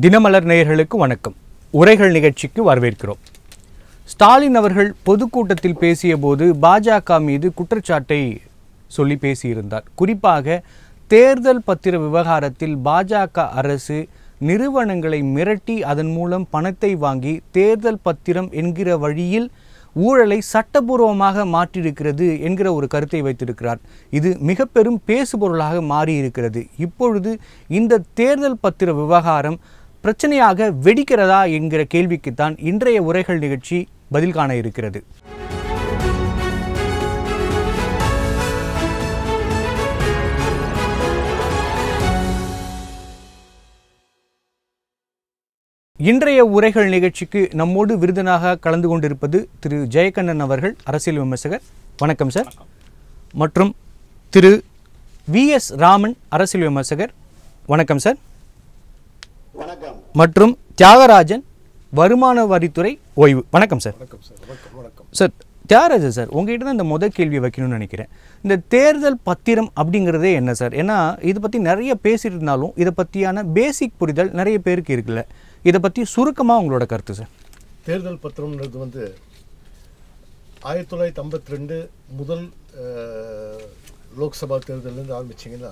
தினமலர் நேயர்களுக்கு வணக்கம் உரைகள் நிகழ்ச்சிக்கு வரவேற்கிறோம் ஸ்டாலின் அவர்கள் பொதுக்கூட்டத்தில் பேசியபோது பாஜக மீது குற்றச்சாட்டை சொல்லி பேசியிருந்தார் குறிப்பாக தேர்தல் பத்திர விவகாரத்தில் பாஜக அரசு நிறுவனங்களை மிரட்டி அதன் மூலம் பணத்தை வாங்கி தேர்தல் பத்திரம் என்கிற வழியில் ஊழலை சட்டபூர்வமாக மாற்றியிருக்கிறது என்கிற ஒரு கருத்தை வைத்திருக்கிறார் இது மிக பெரும் பேசுபொருளாக மாறியிருக்கிறது இப்பொழுது இந்த தேர்தல் பத்திர விவகாரம் பிரச்சனையாக வெடிக்கிறதா என்கிற கேள்விக்குத்தான் இன்றைய உரைகள் நிகழ்ச்சி பதில் காண இருக்கிறது இன்றைய உரைகள் நிகழ்ச்சிக்கு நம்மோடு விருதுனாக கலந்து கொண்டிருப்பது திரு ஜெயகண்ணன் அவர்கள் அரசியல் விமர்சகர் வணக்கம் சார் மற்றும் திரு வி எஸ் ராமன் அரசியல் விமர்சகர் வணக்கம் சார் வணக்கம் மற்றும் தியாகராஜன் வருமான வரித்துறை ஓய்வு வணக்கம் சார் வணக்கம் சார் வணக்கம் வணக்கம் சார் தியாகராஜன் சார் உங்ககிட்ட தான் இந்த முதல் கேள்வி வைக்கணும்னு நினைக்கிறேன் இந்த தேர்தல் பத்திரம் அப்படிங்கிறதே என்ன சார் ஏன்னா இதை பற்றி நிறைய பேசிட்டு இருந்தாலும் இதை பற்றியான பேசிக் புரிதல் நிறைய பேருக்கு இருக்குல்ல இதை பற்றி சுருக்கமாக உங்களோட கருத்து சார் தேர்தல் பத்திரம்ன்றது வந்து ஆயிரத்தி தொள்ளாயிரத்தி ஐம்பத்தி ரெண்டு முதல் அஹ், லோக்சபா தேர்தல்லேருந்து ஆரம்பிச்சிங்கன்னா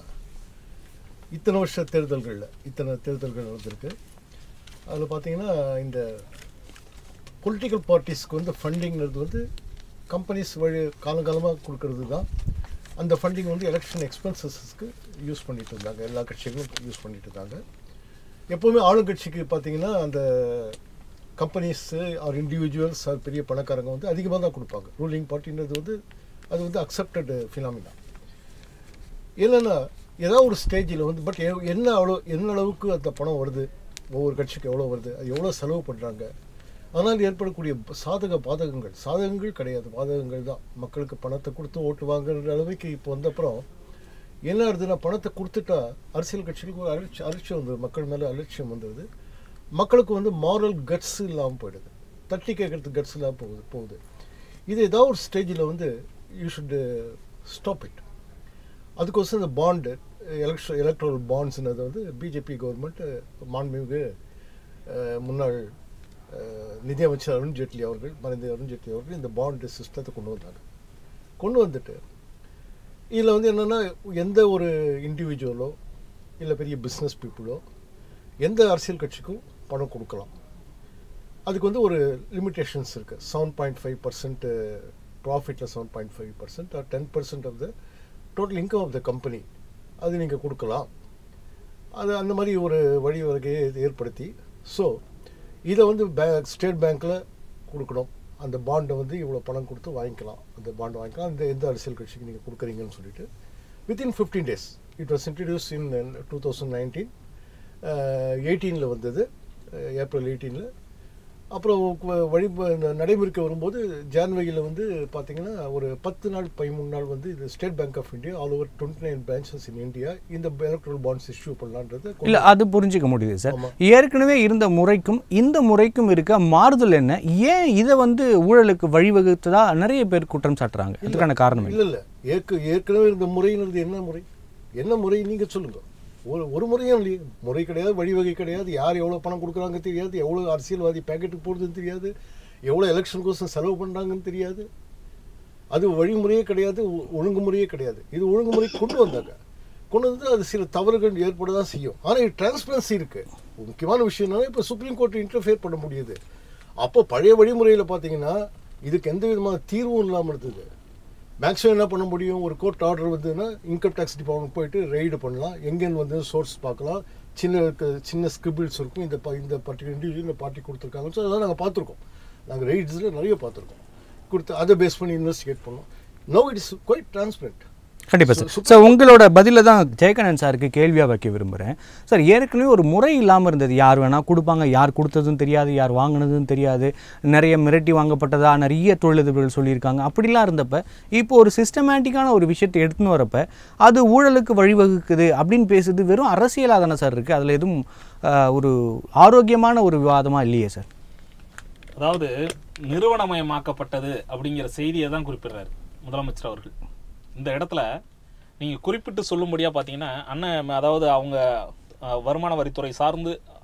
இத்தனை வருஷ தேர்தல்களில் இத்தனை தேர்தல்கள் நடந்திருக்கு அதில் பார்த்தீங்கன்னா இந்த பொலிட்டிக்கல் பார்ட்டிஸ்க்கு வந்து ஃபண்டிங்கிறது வந்து கம்பெனிஸ் வழி காலங்காலமாக கொடுக்கறது தான் அந்த ஃபண்டிங் வந்து எலெக்ஷன் எக்ஸ்பென்சஸ்க்கு யூஸ் பண்ணிட்டு இருந்தாங்க எல்லா கட்சிகளும் யூஸ் பண்ணிட்டு இருந்தாங்க எப்போவுமே ஆளுங்கட்சிக்கு பார்த்தீங்கன்னா அந்த கம்பெனிஸு ஆர் இண்டிவிஜுவல்ஸ் ஆர் பெரிய பணக்காரங்க வந்து அதிகமாக தான் கொடுப்பாங்க ரூலிங் பார்ட்டின்றது வந்து அது வந்து அக்செப்டட் ஃபினாமினா இல்லைன்னா ஏதாவது ஒரு ஸ்டேஜில் வந்து பட் என்ன அவ்வளோ என்ன அளவுக்கு அந்த பணம் வருது ஒவ்வொரு கட்சிக்கு எவ்வளோ வருது அது எவ்வளோ செலவு பண்ணுறாங்க அதனால் ஏற்படக்கூடிய சாதக பாதகங்கள் சாதகங்கள் கிடையாது பாதகங்கள் தான் மக்களுக்கு பணத்தை கொடுத்து ஓட்டு வாங்குற அளவுக்கு இப்போ வந்தப்புறம் என்ன ஆகுதுன்னா பணத்தை கொடுத்துட்டா அரசியல் கட்சிகளுக்கு ஒரு அலட்சி அலட்சியம் வந்தது மக்கள் மேலே அலட்சியம் வந்துடுது மக்களுக்கு வந்து மாரல் கட்ஸ் இல்லாமல் போயிடுது தட்டி கேட்கறதுக்கு கட்ஸ் இல்லாமல் போகுது போகுது இது ஏதாவது ஒரு ஸ்டேஜில் வந்து யூ ஷுட் ஸ்டாப் இட் அதுக்கோசரம் இந்த பாண்டு எலக்ட்ர எலக்ட்ரல் பாண்ட்ஸ்னது வந்து பிஜேபி கவர்மெண்ட் மாண்புமிகு அஹ், முன்னாள் அஹ், நிதியமைச்சர் அருண் ஜேட்லி அவர்கள் மறைந்த அருண் ஜேட்லி அவர்கள் இந்த பாண்டு சிஸ்டத்தை கொண்டு வந்தாங்க கொண்டு வந்துட்டு இதில் வந்து என்னென்னா எந்த ஒரு இண்டிவிஜுவலோ இல்லை பெரிய பிஸ்னஸ் பீப்புளோ எந்த அரசியல் கட்சிக்கும் பணம் கொடுக்கலாம் அதுக்கு வந்து ஒரு லிமிட்டேஷன்ஸ் இருக்குது செவன் பாயிண்ட் ஃபைவ் பர்சன்ட் ப்ராஃபிட்டில் seven point five percent or ten percent of the total income of the company அது நீங்கள் கொடுக்கலாம் அது அந்த மாதிரி ஒரு வழிவகையை ஏற்படுத்தி ஸோ இதை வந்து பே ஸ்டேட் பேங்க்கில் கொடுக்கணும் அந்த பாண்டை வந்து இவ்வளோ பணம் கொடுத்து வாங்கிக்கலாம் அந்த பாண்டை வாங்கிக்கலாம் அந்த எந்த அரசியல் கட்சிக்கு நீங்கள் கொடுக்குறீங்கன்னு சொல்லிட்டு within fifteen days it was introduce in two thousand nineteen எயிட்டீனில் வந்தது ஏப்ரல் எயிட்டீனில் அப்புறம் கு- வழி ந- நடைமுறைக்கு வரும்போது ஜான்வரியில் வந்து பார்த்தீங்கன்னா ஒரு பத்து நாள் பதிமூணு நாள் வந்து இது State Bank of India all over twenty nine branches in India இந்த எலக்ட்ரல் பாண்ட்ஸ் இஷ்யூ பண்ணலான்றது கொண்டு இல்லை அது புரிஞ்சுக்க முடியுது சார் ஆமா. ஏற்கனவே இருந்த முறைக்கும் இந்த முறைக்கும் இருக்க மாறுதல் என்ன ஏன் இதை வந்து ஊழலுக்கு வழிவகுத்ததா நிறைய பேர் குற்றம் சாட்டுறாங்க அதுக்கான காரணம் என்ன? இல்லை இல்லை ஏற்க ஏற்கனவே இருந்த முறைங்கிறது என்ன முறை என்ன முறை நீங்கள் சொல்லுங்கள் ஒரு ஒரு முறையும் இல்லையே முறை கிடையாது வழிவகை கிடையாது யார் எவ்வளோ பணம் கொடுக்குறாங்க தெரியாது எவ்வளோ அரசியல்வாதி பேக்கெட்டுக்கு போடுறதுன்னு தெரியாது எவ்வளோ எலெக்ஷன் கோசம் செலவு பண்ணுறாங்கன்னு தெரியாது அது வழிமுறையே கிடையாது ஒ- ஒழுங்குமுறையே கிடையாது இது ஒழுங்குமுறை கொண்டு வந்தாங்க கொண்டு வந்து அது சில தவறுகள் ஏற்பட தான் செய்யும் ஆனால் இது டிரான்ஸ்பரன்சி இருக்குது முக்கியமான விஷயம் என்னன்னா இப்போ சுப்ரீம் கோர்ட் இன்டர்ஃபியர் பண்ண முடியுது அப்போ பழைய வழிமுறையில் பார்த்தீங்கன்னா இதுக்கு எந்த விதமான தீர்வும் இல்லாமல் இருந்தது மேக்ஸிமம் என்ன பண்ண முடியும் ஒரு கோர்ட் ஆர்டர் வந்ததுன்னா இன்கம் டேக்ஸ் டிபார்ட்மெண்ட் போயிட்டு ரெய்டு பண்ணலாம் எங்கேன்னு வந்து சோர்ஸ் பார்க்கலாம் சின்ன க- சின்ன ஸ்கிரிபிள்ஸ் இருக்கும் இந்த ப- இந்த பர்டிகுலர் இண்டிவிஜுவல் இந்த பார்ட்டி கொடுத்துருக்காங்க ஸோ அதெல்லாம் நாங்கள் பார்த்துருக்கோம் நாங்கள் ரெய்ட்ஸில் நிறைய பார்த்துருக்கோம் கொடுத்து அதை பேஸ் பண்ணி இன்வெஸ்டிகேட் பண்ணோம் no it is quite transparent கண்டிப்பாக சார் சார் உங்களோட பதில தான் ஜெயகண்ணன் சாருக்கு கேள்வியாக வைக்க விரும்புகிறேன் சார் ஏற்கனவே ஒரு முறை இல்லாமல் இருந்தது யார் வேணால் கொடுப்பாங்க யார் கொடுத்ததும் தெரியாது யார் வாங்கினதும் தெரியாது நிறைய மிரட்டி வாங்கப்பட்டதா நிறைய தொழிலதிபர்கள் சொல்லியிருக்காங்க அப்படிலாம் இருந்தப்ப இப்போ ஒரு சிஸ்டமேட்டிக்கான ஒரு விஷயத்தை எடுத்துன்னு வரப்ப அது ஊழலுக்கு வழிவகுக்குது அப்படின்னு பேசுறது வெறும் அரசியலாக தானே சார் இருக்குது அதில் எதுவும் ஆஹ், ஒரு ஆரோக்கியமான ஒரு விவாதமாக இல்லையே சார் அதாவது நிறுவனமயமாக்கப்பட்டது அப்படிங்கிற செய்தியை தான் குறிப்பிடுறாரு முதலமைச்சர் அவர்கள் இந்த இடத்துல நீங்க குறிப்பிட்டு சொல்லும்படியா பார்த்தீங்கன்னா அண்ணன் அதாவது அவங்க அஹ், வருமான வரித்துறை சார்ந்து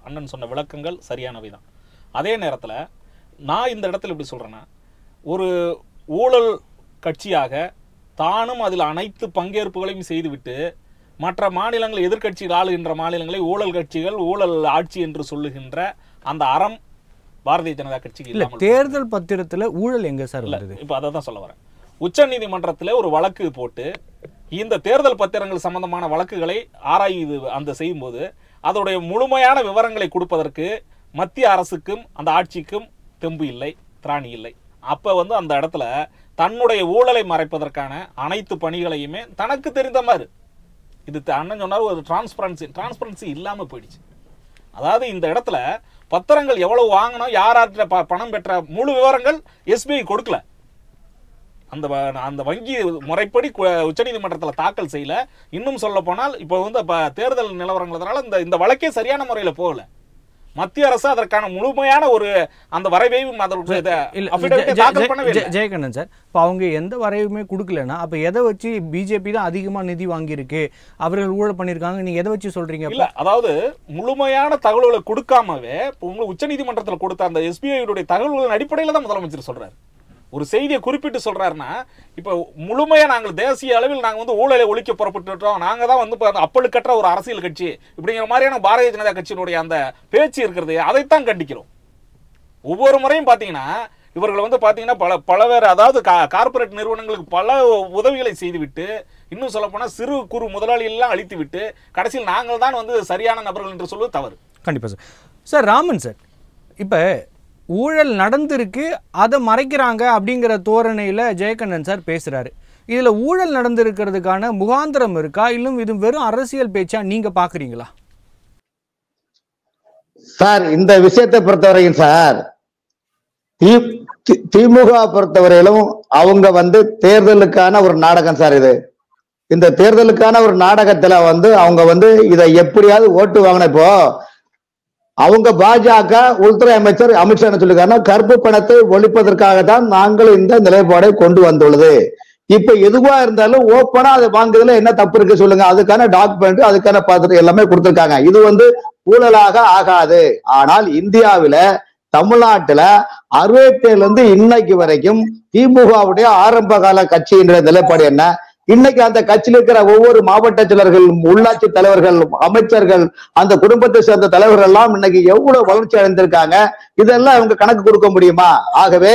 அண்ணன் சொன்ன விளக்கங்கள் சரியானவை தான் அதே நேரத்துல நான் இந்த இடத்துல எப்படி சொல்றேன்னா ஒரு ஊழல் கட்சியாக தானும் அதில் அனைத்து பங்கேற்புகளையும் செய்துவிட்டு மற்ற மாநிலங்கள் எதிர்க்கட்சிகள் ஆளுகின்ற மாநிலங்களை ஊழல் கட்சிகள் ஊழல் ஆட்சி என்று சொல்லுகின்ற அந்த அறம் பாரதிய ஜனதா கட்சிக்கு இல்ல இல்லாமல் தேர்தல் பத்திரத்துல ஊழல் எங்க சார் இல்ல வந்தது இப்ப அதை தான் சொல்ல வரேன் உச்ச ஒரு வழக்கு போட்டு இந்த தேர்தல் பத்திரங்கள் சம்பந்தமான வழக்குகளை ஆராய்வு அந்த செய்யும்போது அதோடைய முழுமையான விவரங்களை கொடுப்பதற்கு மத்திய அரசுக்கும் அந்த ஆட்சிக்கும் தெம்பு இல்லை திராணி இல்லை அப்ப வந்து அந்த இடத்துல தன்னுடைய ஊழலை மறைப்பதற்கான அனைத்து பணிகளையுமே தனக்கு தெரிந்த மாதிரி இது த- அண்ணன் சொன்னார் ஒரு டிரான்ஸ்பரன்சி டிரான்ஸ்பரன்சி இல்லாம போயிடுச்சு அதாவது இந்த இடத்துல பத்திரங்கள் எவ்வளவு வாங்கணும் யார் யார்கிட்ட ப- பணம் பெற்ற முழு விவரங்கள் எஸ்பிஐ கொடுக்கல அந்த வ- அந்த வங்கி முறைப்படி கு- உச்சநீதிமன்றத்துல தாக்கல் செய்யல இன்னும் சொல்ல போனால் இப்போ வந்து இப்ப தேர்தல் நிலவரங்கிறதுனால இந்த இந்த வழக்கே சரியான முறையில போகல மத்திய அரசு அதற்கான முழுமையான ஒரு அந்த வரைவையும் அதற்கு இத இல்ல affidavit ஜெ- ஜெ- தாக்கல் ஜெ- பண்ணவே ஜெ- இல்லை ஜெயகண்ணன் சார் இப்போ அவங்க எந்த வரைவுமே கொடுக்கலன்னா அப்ப எதை வச்சு பிஜேபி தான் அதிகமா நிதி வாங்கியிருக்கு அவர்கள் ஊழல் பண்ணியிருக்காங்க நீங்க எதை வச்சு சொல்றீங்க அப்ப? இல்ல அதாவது முழுமையான தகவல்களை கொடுக்காமவே இப்போ உங்களுக்கு உச்சநீதிமன்றத்தில் கொடுத்த அந்த SBI உடைய தகவல்களின் அடிப்படையில தான் முதலமைச்சர் சொல்றாரு ஒரு செய்தியை குறிப்பிட்டு சொல்றாருன்னா இப்போ முழுமையா நாங்கள் தேசிய அளவில் நாங்க வந்து ஊழலை ஒழிக்க புறப்பட்டுட்டோம் நாங்க தான் வந்து இப்போ அப்பழுக்கற்ற ஒரு அரசியல் கட்சி இப்படிங்கிற மாதிரியான பாரதிய ஜனதா கட்சியினுடைய அந்த பேச்சு இருக்கிறது அதைத்தான் கண்டிக்கிறோம் ஒவ்வொரு முறையும் பார்த்தீங்கன்னா இவர்கள் வந்து பார்த்தீங்கன்னா பல பலவேறு அதாவது கா- கார்ப்பரேட் நிறுவனங்களுக்கு பல உதவிகளை செய்துவிட்டு இன்னும் சொல்லப்போனால் சிறு குறு முதலாளிகள் எல்லாம் அழித்து விட்டு கடைசியில் நாங்கள் தான் வந்து சரியான நபர்கள் என்று சொல்வது தவறு கண்டிப்பா சார் சார் ராமன் சார் இப்ப ஊழல் நடந்திருக்கு அதை மறைக்கிறாங்க அப்படிங்கிற தோரணையில ஜெயகண்ணன் சார் பேசுறாரு இதுல ஊழல் நடந்திருக்கிறதுக்கான முகாந்திரம் இருக்கா இல்லம் இது வெறும் அரசியல் பேச்சா நீங்க பாக்குறீங்களா சார் இந்த விஷயத்தை பொறுத்தவரையும் சார் தி- தி- திமுக பொறுத்தவரையிலும் அவங்க வந்து தேர்தலுக்கான ஒரு நாடகம் சார் இது இந்த தேர்தலுக்கான ஒரு நாடகத்துல வந்து அவங்க வந்து இதை எப்படியாவது ஓட்டு வாங்கின இப்போ அவங்க பாஜக உள்துறை அமைச்சர் அமித்ஷா என்ன சொல்லிருக்காருன்னா கருப்பு பணத்தை ஒழிப்பதற்காக தான் நாங்கள் இந்த நிலைப்பாடை கொண்டு வந்துள்ளது இப்ப எதுவா இருந்தாலும் ஓப்பனா அதை வாங்குறதுல என்ன தப்பு இருக்கு சொல்லுங்க அதுக்கான டாக்குமெண்ட் அதுக்கான பாத்திரம் எல்லாமே கொடுத்திருக்காங்க இது வந்து ஊழலாக ஆகாது ஆனால் இந்தியாவில தமிழ்நாட்டுல அறுபத்தேழுல இருந்து இன்னைக்கு வரைக்கும் திமுகவுடைய ஆரம்ப கால கட்சியின்ற நிலைப்பாடு என்ன இன்னைக்கு அந்த கட்சியில் இருக்கிற ஒவ்வொரு மாவட்ட செயலர்கள் உள்ளாட்சி தலைவர்கள் அமைச்சர்கள் அந்த குடும்பத்தை சேர்ந்த தலைவர்கள் எல்லாம் இன்னைக்கு எவ்வளவு வளர்ச்சி அடைந்திருக்காங்க இதெல்லாம் இவங்க கணக்கு கொடுக்க முடியுமா ஆகவே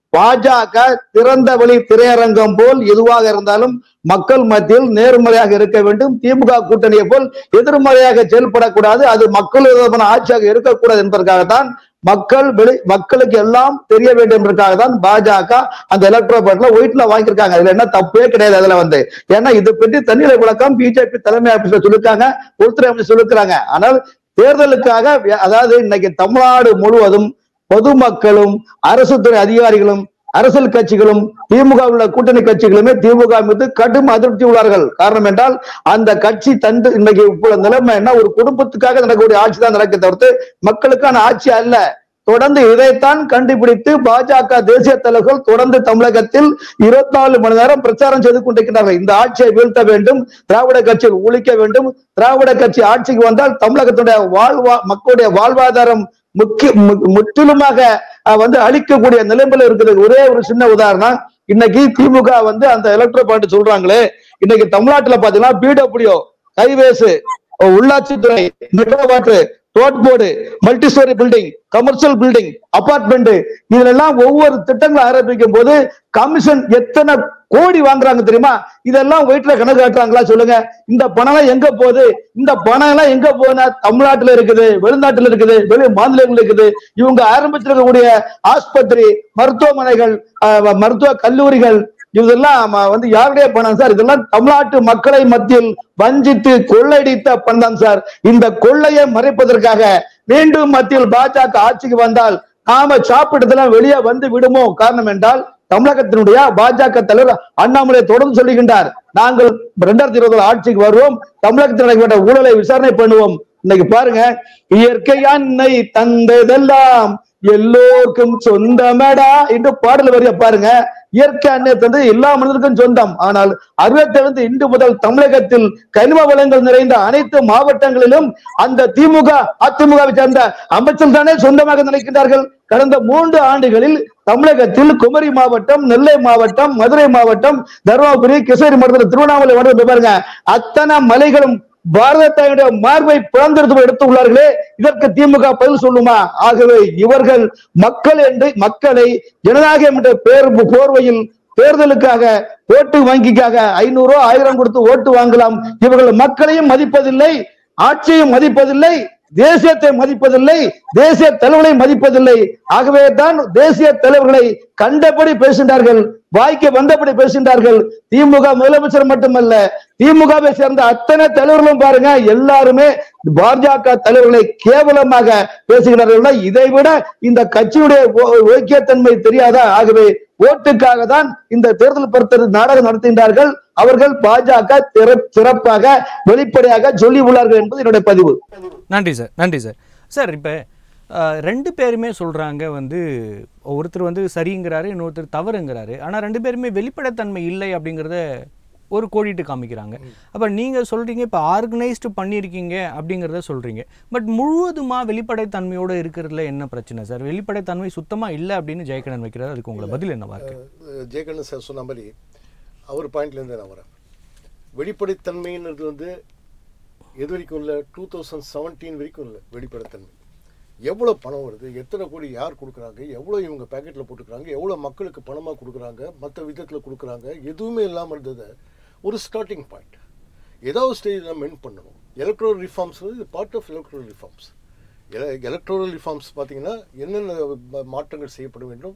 பாஜக திறந்த வழி திரையரங்கம் போல் எதுவாக இருந்தாலும் மக்கள் மத்தியில் நேர்மறையாக இருக்க வேண்டும் திமுக கூட்டணியை போல் எதிர்மறையாக செயல்படக்கூடாது அது மக்கள் விரோதமான ஆட்சியாக இருக்கக்கூடாது என்பதற்காகத்தான் மக்கள் வெளி மக்களுக்கு எல்லாம் தெரிய வேண்டும் என்பதற்காக தான் பாஜக அந்த எலக்ட்ரோ பாட்ல ஒயிட்ல வாங்கியிருக்காங்க அதுல என்ன தப்பே கிடையாது அதுல வந்து ஏன்னா இது பற்றி தண்ணீரை விளக்கம் பிஜேபி தலைமை ஆபீஸ்ல சொல்லிருக்காங்க உள்துறை அமைச்சர் சொல்லிருக்காங்க ஆனால் தேர்தலுக்காக வி- அதாவது இன்னைக்கு தமிழ்நாடு முழுவதும் பொதுமக்களும் அரசு துறை அதிகாரிகளும் அரசியல் கட்சிகளும் திமுக உள்ள கூட்டணி கட்சிகளுமே திமுக மீது கடும் அதிருப்தி உள்ளார்கள் காரணம் என்றால் அந்த கட்சி தந்து இன்னைக்கு இப்போ நிலைமை என்ன ஒரு குடும்பத்துக்காக நடக்கக்கூடிய ஆட்சி தான் நடக்க தவிர்த்து மக்களுக்கான ஆட்சி அல்ல தொடர்ந்து இதைத்தான் கண்டுபிடித்து பாஜக தேசிய தலைவர்கள் தொடர்ந்து தமிழகத்தில் இருபத்தி நாலு மணி நேரம் பிரச்சாரம் செய்து கொண்டிருக்கிறார்கள் இந்த ஆட்சியை வீழ்த்த வேண்டும் திராவிட கட்சியை ஒழிக்க வேண்டும் திராவிட கட்சி ஆட்சிக்கு வந்தால் தமிழகத்துடைய வாழ்வா மக்களுடைய வாழ்வாதாரம் முக்கிய மு- முற்றிலுமாக அஹ், வந்து அழிக்கக்கூடிய நிலைமையில இருக்குது ஒரே ஒரு சின்ன உதாரணம் இன்னைக்கு திமுக வந்து அந்த எலக்ட்ரோ பாயிண்ட் சொல்றாங்களே இன்னைக்கு தமிழ்நாட்டுல பாத்தீங்கன்னா பிடபிள்யூ கைவேசு உள்ளாட்சித்துறை metro water road board multi storey building commercial building apartment இதுல எல்லாம் ஒவ்வொரு திட்டங்களை ஆரம்பிக்கும் போது கமிஷன் எத்தனை கோடி வாங்குறாங்க தெரியுமா இதெல்லாம் வீட்டுல கணக்கு காட்டுறாங்களா சொல்லுங்க இந்த பணம் எல்லாம் எங்க போகுது இந்த பணம் எல்லாம் எங்க போகுதுன்னா தமிழ்நாட்டுல இருக்குது வெளிநாட்டுல இருக்குது வெளி மாநிலங்கள் இருக்குது இவங்க ஆரம்பிச்சிருக்கக்கூடிய ஆஸ்பத்திரி மருத்துவமனைகள் ஆஹ், மருத்துவ கல்லூரிகள் இதெல்லாம் ம- வந்து யாருடைய பணம் சார் இதெல்லாம் தமிழ்நாட்டு மக்களை மத்தியில் வஞ்சித்து கொள்ளையடித்த பணம் தான் சார் இந்த கொள்ளையை மறைப்பதற்காக மீண்டும் மத்தியில் பாஜக ஆட்சிக்கு வந்தால் நாம சாப்பிட்டதெல்லாம் வெளியே வந்து விடுமோ காரணம் என்றால் தமிழகத்தினுடைய பாஜக தலைவர் அண்ணாமலை தொடர்ந்து சொல்லுகின்றார் நாங்கள் இரண்டாயிரத்தி இருபதுல ஆட்சிக்கு வருவோம் தமிழகத்தில் நடைபெற்ற ஊழலை விசாரணை பண்ணுவோம் இன்னைக்கு பாருங்க இயற்கை அன்னை தந்ததெல்லாம் எல்லோருக்கும் சொந்தமடா என்று பாடல் வரிய பாருங்க இயற்கை அன்னை தந்து எல்லா மனிதருக்கும் சொந்தம் ஆனால் அறுபத்தி இன்று முதல் தமிழகத்தில் கனிம வளங்கள் நிறைந்த அனைத்து மாவட்டங்களிலும் அந்த திமுக அதிமுகவை சேர்ந்த அமைச்சர் தானே சொந்தமாக நினைக்கின்றார்கள் கடந்த மூன்று ஆண்டுகளில் தமிழகத்தில் குமரி மாவட்டம் நெல்லை மாவட்டம் மதுரை மாவட்டம் தருமபுரி கிருஷ்ணகிரி மாவட்டத்தில் திருவண்ணாமலை மாவட்டம் பாருங்க அத்தனை மலைகளும் பாரத தாயுடைய மார்பை பிறந்தெடுத்து எடுத்து உள்ளார்களே இதற்கு திமுக பதில் சொல்லுமா ஆகவே இவர்கள் மக்கள் என்று மக்களை ஜனநாயகம் என்ற பேர் போர்வையில் தேர்தலுக்காக ஓட்டு வங்கிக்காக ஐநூறு ஆயிரம் கொடுத்து ஓட்டு வாங்கலாம் இவர்கள் மக்களையும் மதிப்பதில்லை ஆட்சியும் மதிப்பதில்லை தேசியத்தை மதிப்பதில்லை தேசிய தலைவர்களை மதிப்பதில்லை ஆகவே தான் தேசிய தலைவர்களை கண்டபடி பேசுகின்றார்கள் வாய்க்கு வந்தபடி பேசுகின்றார்கள் திமுக முதலமைச்சர் மட்டுமல்ல திமுகவை சேர்ந்த அத்தனை தலைவர்களும் பாருங்க எல்லாருமே பாஜக தலைவர்களை கேவலமாக பேசுகிறார்கள் இதை விட இந்த கட்சியுடைய ஓக்கியத்தன்மை தெரியாதா ஆகவே ஓட்டுக்காக தான் இந்த தேர்தல் பொறுத்தர் நாடகம் நடத்துகின்றார்கள் அவர்கள் பாஜக சிறப்பாக வெளிப்படையாக சொல்லி உள்ளார்கள் என்பது என்னுடைய பதிவு நன்றி சார் நன்றி சார் சார் இப்போ ரெண்டு பேருமே சொல்கிறாங்க வந்து ஒருத்தர் வந்து சரிங்கிறாரு இன்னொருத்தர் தவறுங்கிறாரு ஆனால் ரெண்டு பேருமே வெளிப்படைத்தன்மை இல்லை அப்படிங்கிறத ஒரு கோடிட்டு காமிக்கிறாங்க அப்போ நீங்கள் சொல்கிறீங்க இப்போ ஆர்கனைஸ்டு பண்ணியிருக்கீங்க அப்படிங்கிறத சொல்கிறீங்க பட் முழுவதுமாக வெளிப்படைத்தன்மையோடு இருக்கிறதுல என்ன பிரச்சனை சார் வெளிப்படைத்தன்மை சுத்தமாக இல்லை அப்படின்னு ஜெயக்கண்ணன் வைக்கிறார் அதுக்கு உங்களை பதில் என்னவா இருக்கு ஜெயகண்ணன் சார் சொன்ன மாதிரி அவர் பாயிண்ட்லேருந்து நான் வரேன் வெளிப்படைத்தன்மைன்றது வந்து எது வரைக்கும் இல்லை டூ தௌசண்ட் செவன்டீன் வரைக்கும் இல்லை வெளிப்படைத்தன்மை எவ்வளோ பணம் வருது எத்தனை கோடி யார் கொடுக்குறாங்க எவ்வளோ இவங்க பேக்கெட்டில் போட்டுக்கிறாங்க எவ்வளோ மக்களுக்கு பணமாக கொடுக்குறாங்க மற்ற விதத்தில் கொடுக்குறாங்க எதுவுமே இல்லாமல் இருந்தது ஒரு ஸ்டார்டிங் பாயிண்ட் ஏதாவது ஸ்டேஜ் நம்ம மென் பண்ணணும் எலக்ட்ரல் ரிஃபார்ம்ஸ் இது part of electoral reforms electoral reforms பார்த்தீங்கன்னா என்னென்ன மாற்றங்கள் செய்யப்பட வேண்டும்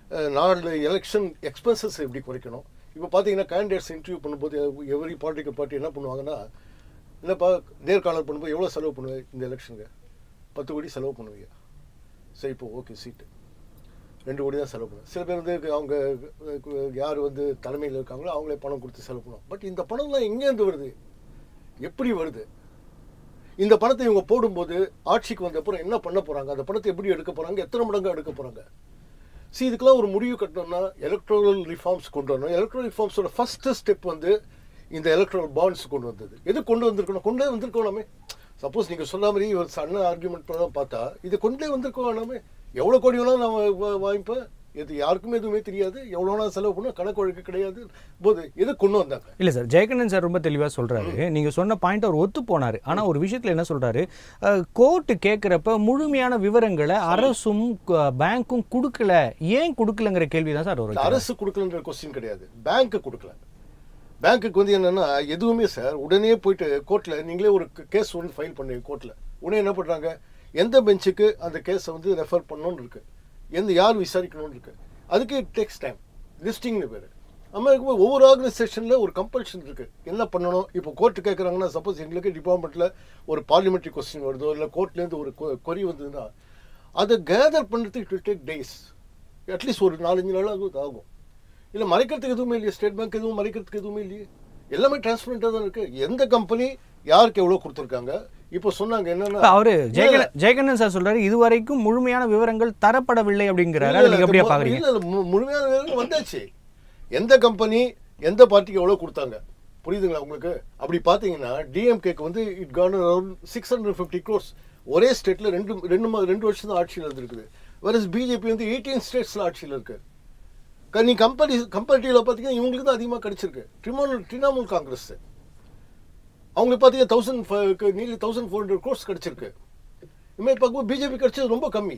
நாலு எலெக்ஷன் எக்ஸ்பென்சஸ் எப்படி குறைக்கணும் இப்போ பார்த்தீங்கன்னா கேண்டிடேட்ஸ் இன்டர்வியூ பண்ணும்போது எவ்ரி பார்ட்டிக்கு பார்ட்டி என்ன பண்ணுவாங்கன்னா என்னப்பா நேர்காணல் பண்ணும்போது எவ்வளோ செலவு பண்ணுவேன் இந்த எலெக்ஷனுக்கு பத்து கோடி செலவு பண்ணுவீங்க சரி இப்போ ஓகே சீட்டு ரெண்டு கோடி தான் செலவு பண்ணுவேன் சில பேர் வந்து அவங்க யார் வந்து தலைமையில் இருக்காங்களோ அவங்களே பணம் கொடுத்து செலவு பண்ணுவோம் பட் இந்த பணம்லாம் எங்கேருந்து வருது எப்படி வருது இந்த பணத்தை இவங்க போடும்போது ஆட்சிக்கு வந்த அப்புறம் என்ன பண்ண போகிறாங்க அந்த பணத்தை எப்படி எடுக்க போகிறாங்க எத்தனை மடங்கு எடுக்க போகிறாங்க சி இதுக்கெல்லாம் ஒரு முடிவு கட்டணும்னா எலக்ட்ரல் ரிஃபார்ம்ஸ் கொண்டு வரணும் எலக்ட்ரல் ரிஃபார்ம்ஸோட ஃபர்ஸ்ட் ஸ்டெப் வந்து இந்த எலக்ட்ரல் பாண்ட்ஸ் கொண்டு வந்தது எது கொண்டு வந்திருக்கணும் கொண்டே வந்திருக்கணுமே சப்போஸ் நீங்கள் சொன்ன மாதிரி ஒரு சன்ன ஆர்குமெண்ட் பண்ணலாம் பார்த்தா இது கொண்டே வந்திருக்க வேணாமே எவ்வளோ கோடி வேணாலும் நான் வாங்கிப்பேன் இது யாருக்குமே எதுவுமே தெரியாது எவ்வளோ நாள் செலவு பண்ண கணக்கு வழக்கு கிடையாது போது எது கொண்டு வந்தாங்க இல்லை சார் ஜெயகண்ணன் சார் ரொம்ப தெளிவாக சொல்கிறாரு நீங்கள் சொன்ன பாயிண்ட் அவர் ஒத்து போனார் ஆனால் ஒரு விஷயத்தில் என்ன சொல்கிறாரு கோர்ட்டு கேட்குறப்ப முழுமையான விவரங்களை அரசும் பேங்க்கும் கொடுக்கல ஏன் கொடுக்கலங்கிற கேள்வி தான் சார் ஒரு அரசு கொடுக்கலன்ற கொஸ்டின் கிடையாது பேங்க்கு கொடுக்கல பேங்க்குக்கு வந்து என்னன்னா எதுவுமே சார் உடனே போயிட்டு கோர்ட்டில் நீங்களே ஒரு கேஸ் ஒன்று ஃபைல் பண்ணுவீங்க கோர்ட்டில் உடனே என்ன பண்ணுறாங்க எந்த பெஞ்சுக்கு அந்த கேஸை வந்து ரெஃபர் பண்ணணும்னு இருக்கு எந்த யார் விசாரிக்கணும்னு இருக்கு அதுக்கு இட் டேக்ஸ் டைம் லிஸ்டிங்னு பேர் நம்ம இருக்கும்போது ஒவ்வொரு ஆர்கனைசேஷனில் ஒரு கம்பல்ஷன் இருக்கு என்ன பண்ணணும் இப்போ கோர்ட்டு கேட்குறாங்கன்னா சப்போஸ் எங்களுக்கு டிபார்ட்மெண்ட்டில் ஒரு பார்லிமெண்ட்ரி கொஸ்டின் வருதோ இல்லை கோர்ட்லேருந்து ஒரு கொரி வந்ததுன்னா அதை கேதர் பண்ணுறதுக்கு it will take days at least ஒரு நாலஞ்சு நாள் அது ஆகும் இல்லை மறைக்கிறதுக்கு எதுவுமே இல்லையே ஸ்டேட் பேங்க் எதுவும் மறைக்கிறதுக்கு எதுவுமே இல்லையே எல்லாமே டிரான்ஸ்பரண்டாக தான் இருக்கு எந்த கம்பெனி யாருக்கு எவ்வளோ கொடுத்துருக்காங்க இப்போ சொன்னாங்க என்னன்னா அவரு ஜெயகண்ணன் ஜெயகண்ணன் சார் சொல்றாரு இதுவரைக்கும் முழுமையான விவரங்கள் தரப்படவில்லை அப்படிங்கிறாரு அதை நீங்க எப்படியா பாக்குறீங்க இல்ல, இல்ல, மு- முழுமையான விவரங்கள் வந்தாச்சு எந்த கம்பெனி எந்த பார்ட்டிக்கு எவ்வளோ கொடுத்தாங்க புரியுதுங்களா உங்களுக்கு அப்படி பார்த்தீங்கன்னா டிஎம்கேக்கு வந்து it gone around six hundred fifty crores ஒரே ஸ்டேட்டில் ரெண்டு ரெண்டு மா- ரெண்டு வருஷம் தான் ஆட்சியில் இருந்திருக்குது வேறஸ் பிஜேபி வந்து எயிட்டீன் ஸ்டேட்ஸில் ஆட்சியில் இருக்கு க- நீ கம்பெனி கம்பேரிட்டிவில் பார்த்தீங்கன்னா இவங்களுக்கு தான் அதிகமாக கிடைச்சிருக்கு திரிணாமுல் திரிணாமுல் காங்கிரஸ் அவங்களுக்கு பார்த்தீங்கன்னா தௌசண்ட் நீலி தௌசண்ட் ஃபோர் ஹண்ட்ரட் க்ரோர்ஸ் கிடைச்சிருக்கு இனிமேல் பார்க்கும்போது பிஜேபி கிடைச்சது ரொம்ப கம்மி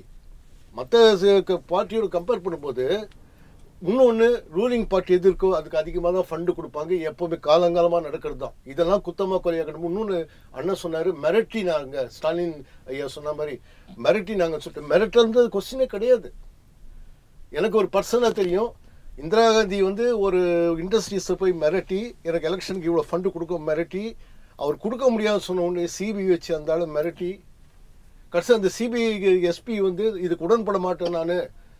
மற்ற பார்ட்டியோட கம்பேர் பண்ணும்போது இன்னொன்று ரூலிங் பார்ட்டி எது இருக்கோ அதுக்கு அதிகமாக தான் ஃபண்டு கொடுப்பாங்க எப்போவுமே காலங்காலமாக நடக்கிறது தான் இதெல்லாம் குத்தமாக குறையாக்கணும் இன்னொன்று அண்ணன் சொன்னார் மிரட்டி நாங்கள் ஸ்டாலின் ஐயா சொன்ன மாதிரி மிரட்டி நாங்கள் சொல்லிட்டு மிரட்டுறது கொஸ்டினே கிடையாது எனக்கு ஒரு பர்சனாக தெரியும் இந்திரா காந்தி வந்து ஒரு இண்டஸ்ட்ரீஸை போய் மிரட்டி எனக்கு எலெக்ஷனுக்கு இவ்வளோ ஃபண்டு கொடுக்க மிரட்டி அவர் கொடுக்க முடியாது சொன்ன உடனே சிபிஐ வச்சு அந்த ஆளை மிரட்டி கடைசி அந்த சிபிஐ எஸ்பி வந்து இதுக்கு உடன்பட மாட்டேன் நான்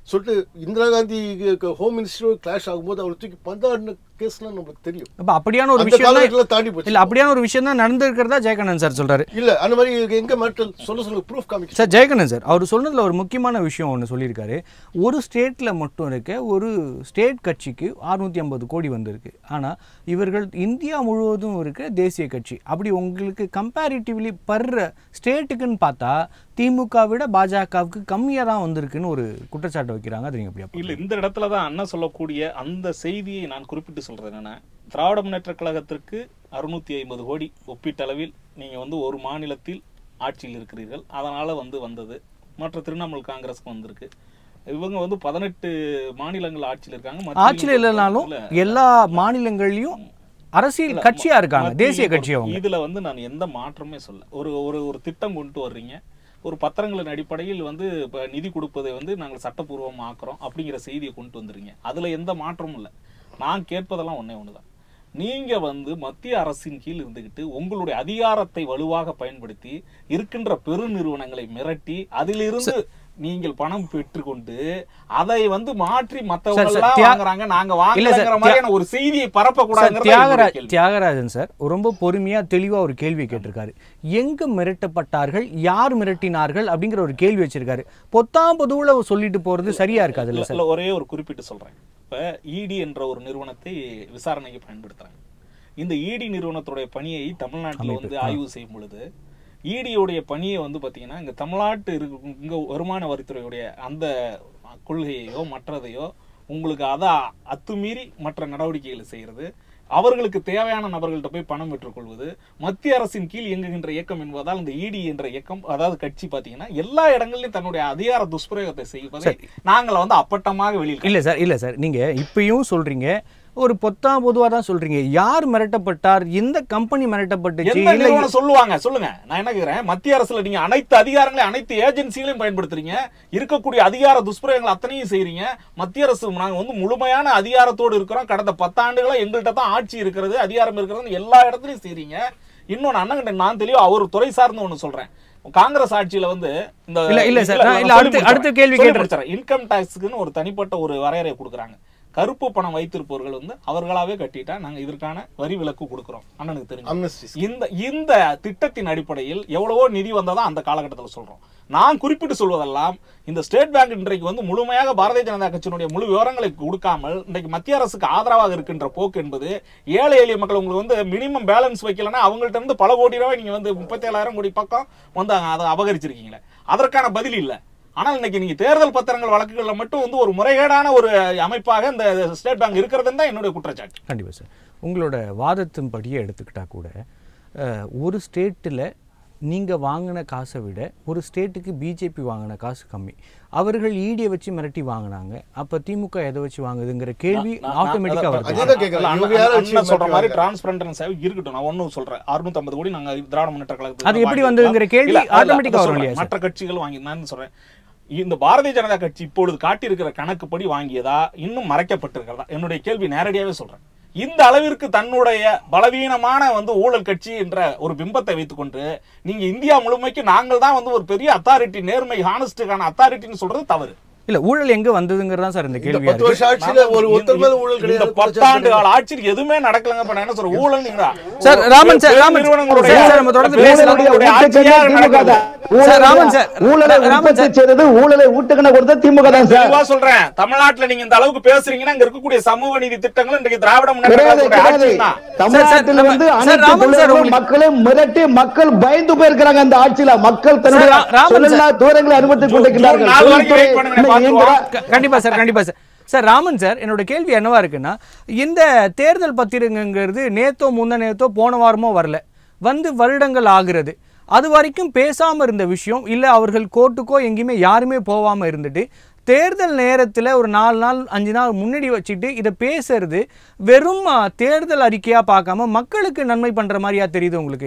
சொல்லிட்டு Indira Gandhi home minister clash ஆகும்போது அவர் தூக்கி பந்தாடின கேஸ்லாம் நமக்கு தெரியும் அப்ப அப்படியான ஒரு அந்த விஷயம் தான் காலகட்டத்தில் தாண்டி போச்சு இல்ல அப்படியான ஒரு விஷயம் தான் நடந்திருக்கிறதா ஜெயகண்ணன் சார் சொல்றாரு இல்ல அந்த மாதிரி எங்க மேட்டல் சொல்ல சொல்ல ப்ரூஃப் காமிக்க சார் ஜெயகண்ணன் சார் அவர் சொன்னதுல ஒரு முக்கியமான விஷயம் ஒன்று சொல்லியிருக்காரு ஒரு ஸ்டேட்ல மட்டும் இருக்க ஒரு ஸ்டேட் கட்சிக்கு 650 ஐம்பது கோடி வந்திருக்கு ஆனா இவர்கள் இந்தியா முழுவதும் இருக்க தேசிய கட்சி அப்படி உங்களுக்கு கம்பேரிட்டிவ்லி பர்ற ஸ்டேட்டுக்குன்னு பார்த்தா திமுக விட பாஜகவுக்கு கம்மியாக தான் வந்திருக்குன்னு ஒரு குற்றச்சாட்டு வைக்கிறாங்க அது நீங்க எப்படி இல்ல இந்த இடத்துல தான் அண்ணன் சொல்லக்கூடிய அந்த செய்தியை நான் குறிப்பிட்டு சொல்றது என்னன்னா திராவிட முன்னேற்ற கழகத்திற்கு அறுநூத்தி ஐம்பது கோடி ஒப்பீட்டளவில் நீங்க வந்து ஒரு மாநிலத்தில் ஆட்சியில் இருக்கிறீர்கள் அதனால வந்து வந்தது மற்ற திரிணாமுல் காங்கிரஸ்க்கு வந்திருக்கு இவங்க வந்து பதினெட்டு மாநிலங்கள் ஆட்சியில் இருக்காங்க மத்தியிலும் ஆட்சியில் இல்லைனாலும் இல்ல, எல்லா மாநிலங்கள்லயும் அரசியல் கட்சியா இருக்காங்க மத்தியிலும் தேசிய கட்சி அவங்க இதுல வந்து நான் எந்த மாற்றமே சொல்ல ஒரு ஒரு ஒரு திட்டம் கொண்டு வர்றீங்க ஒரு பத்திரங்களின் அடிப்படையில் வந்து இப்ப நிதி கொடுப்பதை வந்து நாங்கள் சட்டப்பூர்வமா ஆக்குறோம் அப்படிங்கிற செய்தியை கொண்டு வந்துறீங்க அதுல எந்த மாற்றமும் இல்லை நான் கேட்பதெல்லாம் ஒண்ணே ஒண்ணுதான் நீங்க வந்து மத்திய அரசின் கீழ் இருந்துகிட்டு உங்களுடைய அதிகாரத்தை வலுவாக பயன்படுத்தி இருக்கின்ற பெருநிறுவனங்களை மிரட்டி அதிலிருந்து நீங்கள் பணம் பெற்றுக்கொண்டு அதை வந்து மாற்றி மத்தவங்க சார், எல்லாம் தியா- வாங்குறாங்க நாங்க இல்ல சார், வாங்கலங்கிற மாதிரியான ஒரு செய்தியை சார், பரப்பக்கூடாதுங்கிறது தியாகராஜ் கேள்வி தியாகராஜன் சார் ரொம்ப பொறுமையா தெளிவா ஒரு கேள்வி கேட்டிருக்காரு எங்க மிரட்டப்பட்டார்கள் யார் மிரட்டினார்கள் அப்படிங்கிற ஒரு கேள்வி வச்சிருக்காரு பொத்தாம் பொதுவுல சொல்லிட்டு போறது சரியா இருக்காது இல்ல சார் இல்ல, ஒரே ஒரு குறிப்பிட்டு சொல்றேன் இப்ப இடி என்ற ஒரு நிறுவனத்தை விசாரணைக்கு பயன்படுத்துறாங்க இந்த இடி நிறுவனத்துடைய பணியை தமிழ்நாட்டில் வந்து ஆய்வு செய்யும் பொழுது இடியுடைய பணியை வந்து பாத்தீங்கன்னா இங்க தமிழ்நாட்டு இருக்கு இங்க வருமான வரித்துறையுடைய அந்த கொள்கையையோ மற்றதையோ உங்களுக்கு அதை அத்துமீறி மற்ற நடவடிக்கைகளை செய்யறது அவர்களுக்கு தேவையான நபர்கள்ட்ட போய் பணம் பெற்றுக்கொள்வது மத்திய அரசின் கீழ் இயங்குகின்ற இயக்கம் என்பதால் இந்த இடி என்ற இயக்கம் அதாவது கட்சி பாத்தீங்கன்னா எல்லா இடங்களிலும் தன்னுடைய அதிகார துஷ்பிரயோகத்தை செய்வதை நாங்கள் வந்து அப்பட்டமாக வெளியில் இல்ல சார் இல்ல சார் நீங்க இப்பயும் சொல்றீங்க ஒரு பொத்தாம் பொதுவா தான் சொல்றீங்க யார் மிரட்டப்பட்டார் எந்த கம்பெனி மிரட்டப்பட்டுச்சு எந்த இல்ல நிறுவனம் சொல்லுவாங்க சொல்லுங்க நான் என்ன கேக்குறேன் மத்திய அரசுல நீங்க அனைத்து அதிகாரங்களையும் அனைத்து ஏஜென்சிகளையும் பயன்படுத்துறீங்க இருக்கக்கூடிய அதிகார துஷ்பிரயோகங்கள் அத்தனையும் செய்றீங்க மத்திய அரசு நாங்க வந்து முழுமையான அதிகாரத்தோடு இருக்கிறோம் கடந்த பத்தாண்டுகளா எங்கள்கிட்ட தான் ஆட்சி இருக்கிறது அதிகாரம் இருக்கிறது எல்லா இடத்துலயும் செய்றீங்க இன்னொன்னு அண்ணன் நான் தெளிவா அவர் துறை சார்ந்து ஒண்ணு சொல்றேன் காங்கிரஸ் ஆட்சியில வந்து இந்த இல்ல, இல்ல சார், நான் இல்ல, அடுத்த- அடுத்த கேள்வி கேட்டுறேன். இன்கம் டாக்ஸ்க்குன்னு ஒரு தனிப்பட்ட ஒரு வரையறை கொடுக்குறாங்க கருப்பு பணம் வைத்திருப்பவர்கள் வந்து அவர்களாவே கட்டிட்டா நாங்க இதற்கான வரி விலக்கு கொடுக்குறோம் அண்ணனுக்கு தெரியும் அம்னஸ்டி இந்த இந்த திட்டத்தின் அடிப்படையில் எவ்வளவோ நிதி வந்ததா அந்த காலகட்டத்தில் சொல்றோம் நான் குறிப்பிட்டு சொல்வதெல்லாம் இந்த ஸ்டேட் பேங்க் இன்றைக்கு வந்து முழுமையாக பாரதிய ஜனதா கட்சியினுடைய முழு விவரங்களை கொடுக்காமல் இன்றைக்கு மத்திய அரசுக்கு ஆதரவாக இருக்கின்ற போக்கு என்பது ஏழை எளிய மக்கள் உங்களுக்கு வந்து மினிமம் பேலன்ஸ் வைக்கலன்னா அவங்கள்ட்ட இருந்து பல கோடி ரூபாய் நீங்க வந்து முப்பத்தேழாயிரம் கோடி பக்கம் வந்து அதை அபகரிச்சிருக்கீங்களே அதற்கான பதில் இல்லை ஆனால் இன்னைக்கு நீங்க தேர்தல் பத்திரங்கள் வழக்குகள்ல மட்டும் வந்து ஒரு முறைகேடான ஒரு அமைப்பாக இந்த ஸ்டேட் பேங்க் இருக்கிறதுன்னு தான் என்னுடைய குற்றச்சாட்டு கண்டிப்பா சார் உங்களோட வாதத்தின்படியே எடுத்துக்கிட்டா கூட அஹ், ஒரு ஸ்டேட்டில் நீங்கள் வாங்கின காசை விட ஒரு ஸ்டேட்டுக்கு பிஜேபி வாங்கின காசு கம்மி அவர்கள் ஈடியை வச்சு மிரட்டி வாங்கினாங்க அப்போ திமுக எதை வச்சு வாங்குதுங்கிற கேள்வி நான்- ஆட்டோமேட்டிக்காக நான் வருது அதேதான் கேட்கிறேன். இல்ல, இவங்க அண்ணா- யாரை அண்ணா வச்சு சொல்ற மாதிரி மாட்டுவாங்க? டிரான்ஸ்பரண்ட் இருக்கட்டும் நான் ஒன்னும் சொல்றேன் 650 கோடி நாங்க திராவிட முன்னேற்ற கழகத்துக்கு அது எப்படி வாங்கியிருக்கோம். வந்ததுங்கிற கேள்வி இல்ல, இல்ல, automatic ஆ அதை வரும் சொல்றேன். இல்லையா சார்? மற்ற கட்சிகள் வாங்கி நான் சொல்றேன் இந்த பாரதிய ஜனதா கட்சி இப்பொழுது காட்டியிருக்கிற கணக்குப்படி வாங்கியதா இன்னும் மறைக்கப்பட்டிருக்கிறதா என்னுடைய கேள்வி நேரடியாவே சொல்றேன் இந்த அளவிற்கு தன்னுடைய பலவீனமான வந்து ஊழல் கட்சி என்ற ஒரு பிம்பத்தை வைத்துக்கொண்டு நீங்க இந்தியா முழுமைக்கு நாங்கள் தான் வந்து ஒரு பெரிய அத்தாரிட்டி நேர்மை ஹானஸ்டுக்கான அத்தாரிட்டின்னு சொல்றது தவறு இல்லை ஊழல் எங்கே வந்ததுங்கிறது தான் சார் இந்த இந்த கேள்வியாக பத்து இருக்கு வருஷம் ஆட்சியில ஒரு ஒருத்தர் மேல ஊழல் இந்த கிடையாது பத்தாண்டு கால ஆட்சியில் எதுவுமே நடக்கலங்க இப்ப நான் என்ன சொல்றேன் ஊழல் சார், ராமன் சார், ராமன் நிறுவனங்களுடைய சார், சார், நம்ம தொடர்ந்து பேசலாம். ஊழலுடைய உங்களுடைய ஊட்டச்சத்து ஆட்சியாக திமுக நடக்குது. தான். சார், ராமன் சார், ஊழலை ராமன் உற்பத்தி சார். செய்தது ஊழலை ஊட்டுக்கண கொடுத்த திமுக தான் சார் தெளிவா சொல்றேன் தமிழ்நாட்டுல நீங்க இந்த அளவுக்கு பேசுறீங்கன்னா இங்க இருக்கக்கூடிய சமூக நீதி திட்டங்கள் இன்றைக்கு திராவிட முன்னேற்ற கிடையாது கழகத்துடைய கிடையாது ஆட்சி தான் தமிழ்நாட்டில் சார், வந்து சார், அனைத்து ராமன் சார், தொழில்களும் உங்களுக்கு- மக்களை மிரட்டி மக்கள் பயந்து போயிருக்கிறாங்க அந்த ஆட்சியில மக்கள் தன்னுடைய சார், ரா- ராமன் சொல்லலா தூரங்களை அனுமதித்துக் ஜூன் கொண்டிருக்கிறார்கள் நாலு வரைக்கும் தொழில்துறை wait பண்ணுங்க, இன்னும் பார்த்துருவோம். இயங்குற- க- கண்டிப்பா சார் கண்டிப்பா சார் சார் ராமன் சார் என்னோட கேள்வி என்னவா இருக்குன்னா இந்த தேர்தல் பத்திரங்கிறது நேத்தோ முந்த நேத்தோ போன வாரமோ வரல வந்து வருடங்கள் ஆகிறது அது வரைக்கும் பேசாம இருந்த விஷயம் இல்ல அவர்கள் கோர்ட்டுக்கோ எங்கேயுமே யாருமே போகாம இருந்துட்டு தேர்தல் நேரத்தில் ஒரு நாலு நாள் அஞ்சு நாள் முன்னாடி வச்சுட்டு இதை பேசுறது வெறும் ஆ, தேர்தல் அறிக்கையா பார்க்காம மக்களுக்கு நன்மை பண்ற மாதிரியா தெரியுது உங்களுக்கு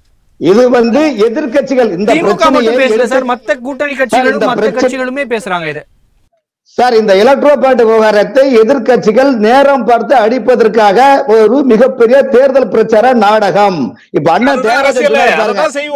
இது வந்து எதிர்க்கட்சிகள் இந்த திமுக பிரச்சனையை மட்டும் பேசல எடுத்து- சார் மத்த கூட்டணி கட்சிகளும் இந்த மத்த பிரச்சனை- கட்சிகளுமே பேசுறாங்க இதை சார் இந்த எலக்ட்ரோபாட் விவகாரத்தை எதிர்க்கட்சிகள் நேரம் பார்த்து அடிப்பதற்காக ஒரு மிகப்பெரிய தேர்தல் பிரச்சார நாடகம் இப்ப அண்ணன் அதுதான் தேவராஜன் அரசியல் சொன்னாரு பாருங்க. அதான் செய்வோம்